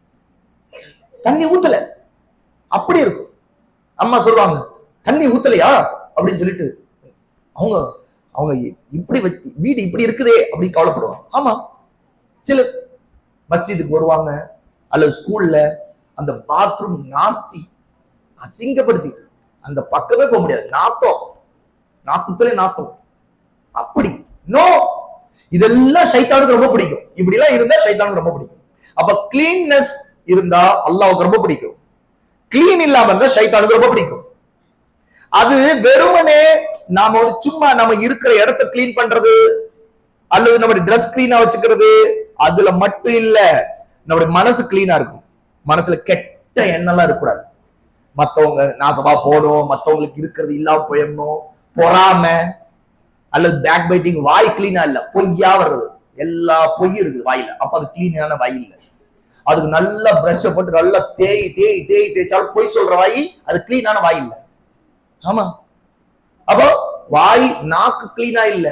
தண்ணி ஊத்தல அப்படி இருக்கும் அம்மா சொல்லுவாங்க தண்ணி ஊத்தலையா அப்படின்னு சொல்லிட்டு அவங்க அவங்க இப்படி வச்சு வீடு இப்படி இருக்குதே அப்படின்னு கவலைப்படுவாங்க ஆமா சில மஸ்ஜிதுக்கு வருவாங்க அல்லது ஸ்கூல்ல அந்த பாத்ரூம் நாஸ்தி அசிங்கப்படுத்தி அந்த பக்கமே போக முடியாது நாத்தம் நாத்தத்திலே நாத்தம் அப்படி நோ இதெல்லாம் சைத்தானுக்கு ரொம்ப பிடிக்கும் இப்படி எல்லாம் இருந்தா சைத்தானுக்கு ரொம்ப பிடிக்கும் அப்ப கிளீன்னஸ் இருந்தா அல்லாவுக்கு ரொம்ப பிடிக்கும் கிளீன் இல்லாம இருந்தா சைத்தானுக்கு ரொம்ப பிடிக்கும் அது வெறுமனே நாம ஒரு சும்மா நம்ம இருக்கிற இடத்த கிளீன் பண்றது அல்லது நம்முடைய ட்ரெஸ் கிளீனா வச்சுக்கிறது அதுல மட்டும் இல்ல நம்முடைய மனசு கிளீனா இருக்கும் மனசுல கெட்ட எண்ணம்லாம் இருக்கக்கூடாது மத்தவங்க நாசமா போடும் மத்தவங்களுக்கு இருக்கிறது இல்லாம போயிடணும் பொறாம அல்லது பேக் பைட்டிங் வாய் கிளீனா இல்ல பொய்யா வர்றது எல்லா பொய்யும் இருக்குது வாயில அப்ப அது கிளீனான வாய் இல்ல அதுக்கு நல்லா பிரஷ் போட்டு நல்லா தேய் தேய் தேய் தேய்ச்சாலும் பொய் சொல்ற வாய் அது கிளீனான வாய் இல்ல ஆமா அப்போ வாய் நாக்கு கிளீனா இல்ல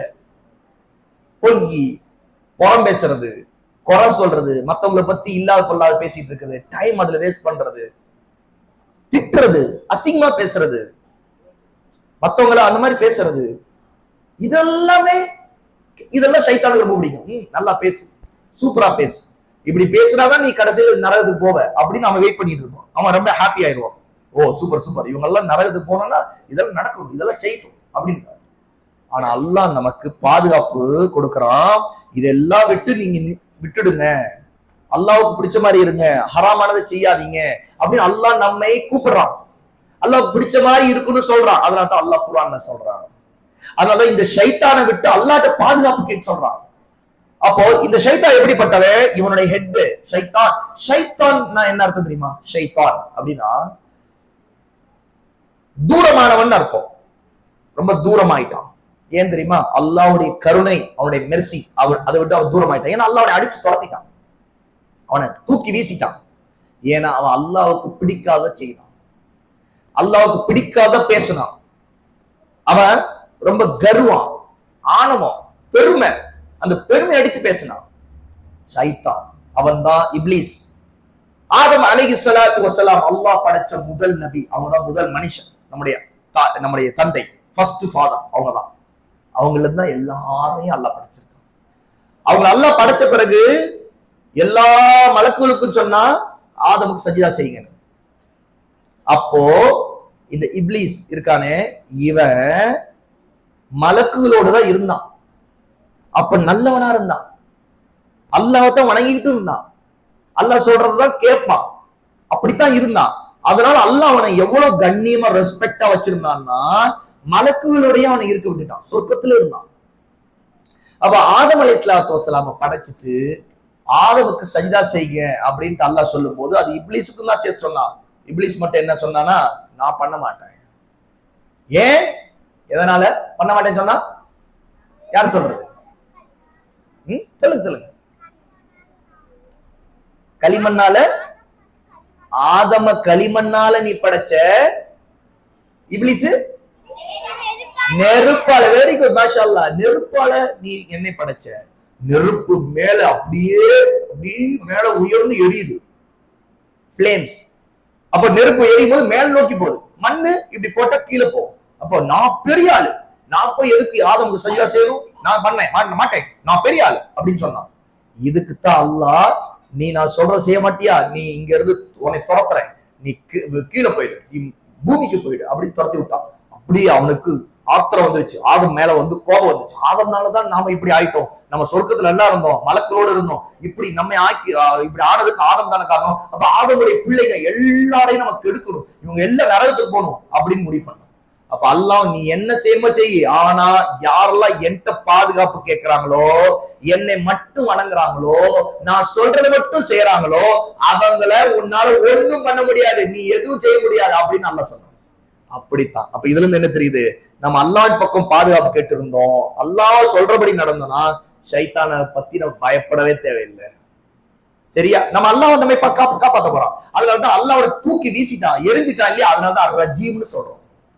பொய் புறம் பேசுறது குறை சொல்றது மத்தவங்கள பத்தி இல்லாத பொல்லாத பேசிட்டு இருக்குது டைம் அதுல வேஸ்ட் பண்றது திட்டுறது அசிங்கமா பேசுறது மத்தவங்கள அந்த மாதிரி பேசுறது இதெல்லாமே இதெல்லாம் சைத்தானுக்கு ரொம்ப பிடிக்கும் ம், நல்லா பேசு சூப்பரா பேசு இப்படி பேசுனாதான் நீ கடைசியில் நரகத்துக்கு போவ அப்படின்னு அவன் வெயிட் பண்ணிட்டு இருப்பான் அவன் ரொம்ப ஹாப்பி ஆயிடுவான் ஓ சூப்பர் சூப்பர் இவங்க எல்லாம் நரகத்துக்கு போனா இதெல்லாம் நடக்கணும் இதெல்லாம் செய்யட்டும் அப்படின்னு ஆனா அல்லாஹ் நமக்கு பாதுகாப்பு கொடுக்கறான் இதெல்லாம் விட்டு நீங்க நி- விட்டுடுங்க அல்லாஹ்வுக்கு பிடிச்ச மாதிரி இருங்க ஹராமானதை செய்யாதீங்க அப்படின்னு அல்லாஹ் நம்மை கூப்பிடுறான் அல்லாஹ் பிடிச்ச மாதிரி இருக்குன்னு சொல்றான் அதனால தான் அல்லாஹ் குர்ஆன்ல சொல்றான் அதனால இந்த ஷைத்தானை விட்டு அல்லாஹ்ட்ட பாதுகாப்பு கேட்க சொல்றான் அப்போ இந்த ஷைத்தான் எப்படிப்பட்டவன் இவனுடைய ஹெட் ஷைத்தான் ஷைத்தான் நான் என்ன அர்த்தம் தெரியுமா ஷைத்தான் அப்படின்னா தூரமானவன் அர்த்தம் ரொம்ப தூரமாயிட்டான் ஏன் தெரியுமா அல்லாஹ்வுடைய கருணை அவனுடைய மெர்சி அவன் அதை விட்டு அவன் தூரமாயிட்டான் ஏன்னா அல்லாஹ் அவனை அடிச்சு துரத்திட்டான் அவனை தூக்கி வீசிட்டான் ஏன்னா அவன் அல்லாவுக்கு பிடிக்காத செய்யறான் அல்லாவுக்கு பிடிக்காத பேசினான் அவன் ரொம்ப கர்வம் ஆணவம் பெருமை அந்த பெருமை அடிச்சு பேசினான் சைத்தான் அவன் தான் இப்லீஸ் ஆதம் அலைஹி ஸலாத்து வஸலாம் அல்லாஹ் படைச்ச முதல் நபி அவங்க தான் முதல் மனுஷன் நம்முடைய தா- நம்முடைய தந்தை ஃபர்ஸ்ட் ஃபாதர் அவங்க தான் அவங்கள தான் எல்லாரையும் அல்லாஹ் படைச்சிருக்கான் அவங்க அல்லாஹ் படைச்ச பிறகு எல்லா மலக்குகளுக்கும் சொன்னா ஆதமுக்கு சஜிதா செய்யுங்க அப்போ இந்த இப்லீஸ் இருக்கானே இவன் மலக்குகளோட தான் இருந்தான் அப்ப நல்லவனா இருந்தான் அல்லாஹ்தான் வணங்கிக்கிட்டு இருந்தான் அல்லாஹ் சொல்றதுதான் கேட்பான் அப்படித்தான் இருந்தான் அதனால அல்லாஹ் அவனை எவ்வளவு கண்ணியமா ரெஸ்பெக்டா வச்சிருந்தான்னா மலக்குகளோடய அவனை இருக்க விட்டுட்டான் சொர்க்கத்துல இருந்தான் அப்ப ஆதம் அலை இஸ்லாத்து வசலாம படைச்சிட்டு ஆதமுக்கு சஜிதா செய்யுங்க அப்படின்ட்டு அல்லாஹ் சொல்லும் போது அது இப்லீஸுக்கும் தான் சேர்த்து சொன்னான் இப்லீஸ் மட்டும் என்ன சொன்னானா நான் பண்ண மாட்டேன் ஏன் எதனால பண்ண மாட்டேன்னு சொன்னா யார் சொல்றது ம்? சொல்லுங்க சொல்லுங்க களிமண்ணால ஆதம களிமண்ணால நீ படைச்ச இப்லீஸ் நெருப்பால வெரி குட் மாஷா அல்லாஹ் நெருப்பால நீ என்னை படைச்ச நெருப்பு மேல அப்படியே அப்படியே மேல உயர்ந்து எரியுது ஃபிளேம்ஸ் அப்ப நெருப்பு எரியும் போது மேல் நோக்கி போகுது மண்ணு இப்படி போட்டா கீழே போகும் அப்போ நான் பெரிய ஆளு நான் போய் எதுக்கு ஆதமுக்கு சரியா செய்யணும் நான் பண்ணேன் மாட்ட மாட்டேன் நான் பெரிய ஆளு அப்படின்னு சொன்னான் இதுக்கு தான் அல்லாஹ் நீ நான் சொல்ற செய்ய மாட்டியா நீ இங்க இருந்து உன்னை துரத்துறேன் நீ கீ- கீழே போயிடு நீ பூமிக்கு போயிடு அப்படின்னு துரத்தி விட்டான் அப்படியே அவனுக்கு ஆத்திரம் வந்துருச்சு ஆதம் மேல வந்து கோபம் வந்துச்சு ஆதம்னாலதான் நாம இப்படி ஆயிட்டோம் நம்ம சொர்க்கத்துல எல்லாம் இருந்தோம் மலக்களோடு இருந்தோம் இப்படி நம்மை ஆக்கி ஆ, இப்படி ஆனதுக்கு ஆதம் தானே காரணம் அப்ப ஆதமுடைய பிள்ளைங்க எல்லாரையும் நம்ம கெடுக்கணும் இவங்க எல்லாம் நரகத்துக்கு போகணும் அப்படின்னு முடிவு பண்ணோம் அப்ப அல்லாஹ் நீ என்ன செய்யுமோ செய் ஆனா யாரெல்லாம் என்கிட்ட பாதுகாப்பு கேட்கறாங்களோ என்னை மட்டும் வணங்குறாங்களோ நான் சொல்றதை மட்டும் செய்யறாங்களோ அவங்கள உன்னால ஒண்ணும் பண்ண முடியாது நீ எதுவும் செய்ய முடியாது அப்படின்னு நல்லா சொன்னான் அப்படித்தான் அப்ப இதுல இருந்து என்ன தெரியுது நம்ம அல்லாஹ் பக்கம் பாதுகாப்பு கேட்டு இருந்தோம் அல்லாஹ் சொல்றபடி நடந்தோம்னா சைத்தானை பத்தி நம்ம பயப்படவே தேவையில்லை சரியா நம்ம அல்லாஹ் நம்மை பக்கா காப்பாத்த போறோம் அதனாலதான் அல்லாஹ்வோட தூக்கி வீசிட்டான் எரிஞ்சிட்டான் இல்லையா அதனாலதான் ரஜீம்னு சொல்றோம்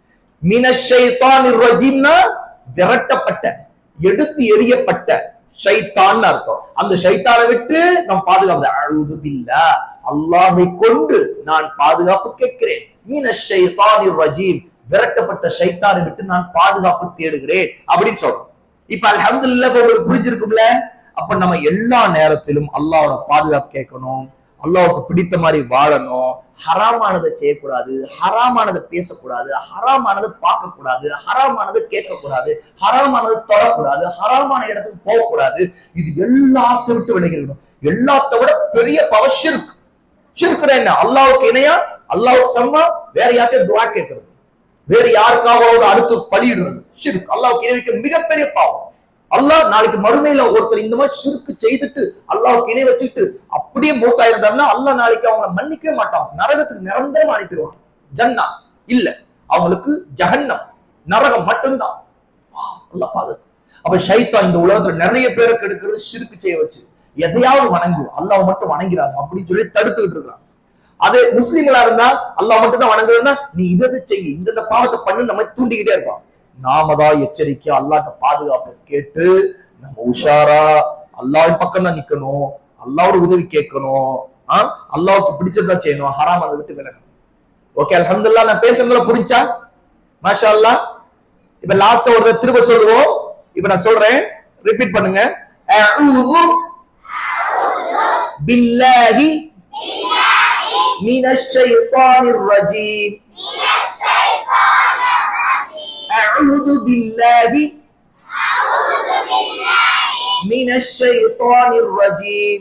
மினஷைத்தான் ரஜீம்னா விரட்டப்பட்ட எடுத்து எறியப்பட்ட ஷைத்தான் அர்த்தம் அந்த ஷைத்தானை விட்டு நாம் பாதுகாப்பு அழுது பில்லா அல்லாஹை கொண்டு நான் பாதுகாப்பு கேட்கிறேன் மினஷைத்தான் ரஜீம் விரட்டப்பட்ட ஷைத்தானை விட்டு நான் பாதுகாப்பு தேடுகிறேன் அப்படின்னு சொல்றோம் இப்ப அல்ஹம்துலில்லாஹ் இப்ப உங்களுக்கு புரிஞ்சிருக்கும்ல அப்ப நம்ம எல்லா நேரத்திலும் அல்லாஹ்வோட பாதுகாப்பு கேட்கணும் அல்லாஹ்வுக்கு பிடித்த மாதிரி வாழணும் ஹராமானதை செய்யக்கூடாது ஹராமானதை பேசக்கூடாது ஹராமானதை பார்க்கக்கூடாது ஹராமானதை கேட்கக்கூடாது ஹராமானதை தொடக்கூடாது ஹராமான இடத்துக்கு போகக்கூடாது இது எல்லாத்தையும் விட்டு விலகிடணும் எல்லாத்த விட பெரிய பவர் ஷிர்க் ஷிர்க்குனா என்ன அல்லாஹ்வுக்கு இணையா அல்லாஹ்வுக்கு சம்மா வேற யார்கிட்டயும் துவா கேட்கறது வேற யாருக்காவது அடுத்து பலியிடுறது ஷிர்க் அல்லாஹ்வுக்கு இணை வைக்க மிகப்பெரிய பாவம் அல்லாஹ் நாளைக்கு மறுமையில ஒருத்தர் இந்த மாதிரி ஷிர்க் செய்துட்டு அல்லாஹ்வுக்கு இணை வச்சுட்டு அப்படியே மூத்தா இருந்தாருன்னா அல்லாஹ் நாளைக்கு அவங்கள மன்னிக்கவே மாட்டான் நரகத்துக்கு நிரந்தரமா அனுப்பிடுவான் ஜன்னா இல்ல அவங்களுக்கு ஜஹன்னம் நரகம் மட்டும்தான் வா, அல்லாஹ் பாதுகாத்து அப்ப ஷைத்தான் இந்த உலகத்துல நிறைய பேரை கெடுக்கிறது ஷிர்க் செய்ய வச்சு எதையாவது வணங்கு அல்லாஹ் மட்டும் வணங்கிறாங்க அப்படின்னு சொல்லி தடுத்துக்கிட்டு இருக்கான் அது முஸ்லீம்களா இருந்தா அல்லாஹ் மட்டும் தான் வணங்குறதுன்னா நீ இதை இதை செய் இந்த இந்த பாவத்தை பண்ணு நம்ம தூண்டிக்கிட்டே இருப்பான் நாம தான் எச்சரிக்கை அல்லாட்ட பாதுகாப்பு கேட்டு நம்ம உஷாரா அல்லாஹ் பக்கம் தான் நிக்கணும் அல்லாவோட உதவி கேட்கணும் ஆ? அல்லாஹ்வுக்கு பிடிச்சதான் செய்யணும் ஹராம் அதை விட்டு விலகணும் ஓகே அல்ஹம்துலில்லாஹ் நான் பேசுறதுல புரிஞ்சா மாஷா அல்லாஹ் இப்ப லாஸ்ட் ஒரு தடவை திரும்ப சொல்லுவோம் இப்ப நான் சொல்றேன் ரிப்பீட் பண்ணுங்க அஊது பில்லாஹி மினஷ் ஷைத்தானிர் ரஜீம் أعوذ بالله من الشيطان الرجيم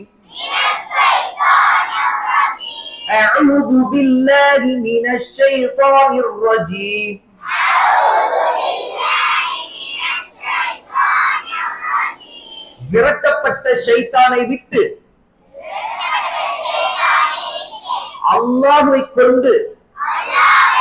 أعوذ بالله من الشيطان الرجيم விரட்டப்பட்ட ஷைத்தானை விட்டு அல்லாஹ்வை கொண்டு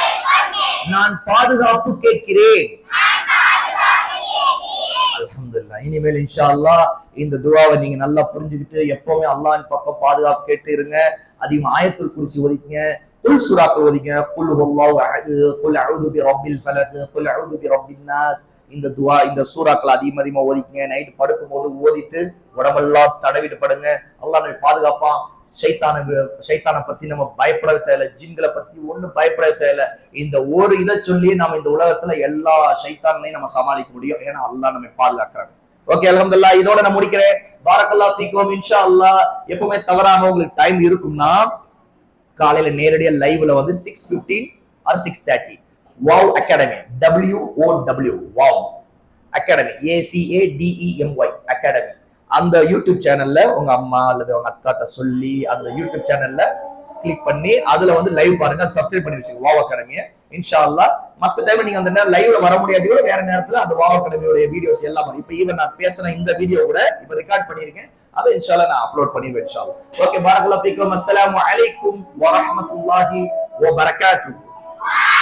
நான் பாதுகாப்பு கேட்கிறேன் அல்ஹம்துலில்லாஹ் இனிமேல் இன்ஷா அல்லாஹ் இந்த துவாவை நீங்க நல்லா புரிஞ்சுக்கிட்டு எப்பவுமே அல்லாஹ்வின் பக்கம் பாதுகாப்பு கேட்டு இருங்க அதிகம் ஆயத்துல் குர்சி ஒதுக்குங்க குல் சூறாக்கள் ஒதுங்க குல் ஹுவல்லாஹு அஹது குல் அஊது பி ரப்பில் ஃபலக் குல் அஊது பி ரப்பின் நாஸ் இந்த துவா இந்த சூறாக்கள் அதிகம் அதிகமா ஒதுக்குங்க நைட் படுக்கும்போது ஓதிட்டு உடம்பெல்லாம் தடவிட்டு படுங்க அல்லாஹ் நம்மை பாதுகாப்பான் சைத்தான சைத்தானை பத்தி நம்ம பயப்பட தேவையில்ல ஜின்களை பத்தி ஒண்ணும் பயப்பட தேவையில்ல இந்த ஒரு இதை சொல்லி நம்ம இந்த உலகத்துல எல்லா சைத்தானையும் நம்ம சமாளிக்க முடியும் ஏன்னா அல்லாஹ் நம்மை பாதுகாக்கிறாங்க ஓகே அல்ஹம்துலில்லாஹ் இதோட நான் முடிக்கிறேன் பாரக்கல்லாஹ் ஃபீக்கும் இன்ஷா அல்லாஹ் எப்பவுமே தவறாம உங்களுக்கு டைம் இருக்கும்னா காலையில நேரடியா லைவ்ல வந்து six fifteen or six thirty Wow Academy W O W Wow Academy A C A D E M Y academy அந்த யூடியூப் சேனல்ல உங்க அம்மா அல்லது உங்க அக்காட்ட சொல்லி அந்த யூடியூப் சேனல்ல கிளிக் பண்ணி அதுல வந்து லைவ் பாருங்க சப்ஸ்கிரைப் பண்ணி வச்சுங்க வாவ் அகாடமியை இன்ஷா அல்லாஹ் மத்த டைம் நீங்க அந்த நேரம் லைவ்ல வர முடியாட்டி கூட வேற நேரத்துல அந்த வாவ் அகாடமியோட வீடியோஸ் எல்லாம் வரும் இப்போ ஈவன் நான் பேசுன இந்த வீடியோ கூட இப்போ ரெக்கார்ட் பண்ணியிருக்கேன் அதை இன்ஷால்லா நான் அப்லோட் பண்ணிடுவேன் இன்ஷால்லா ஓகே பாரக்கல்லாஹு ஃபீக்கும் அஸ்ஸலாமு அலைக்கும் வரஹ்மத்துல்லாஹி வ பரகாத்துஹு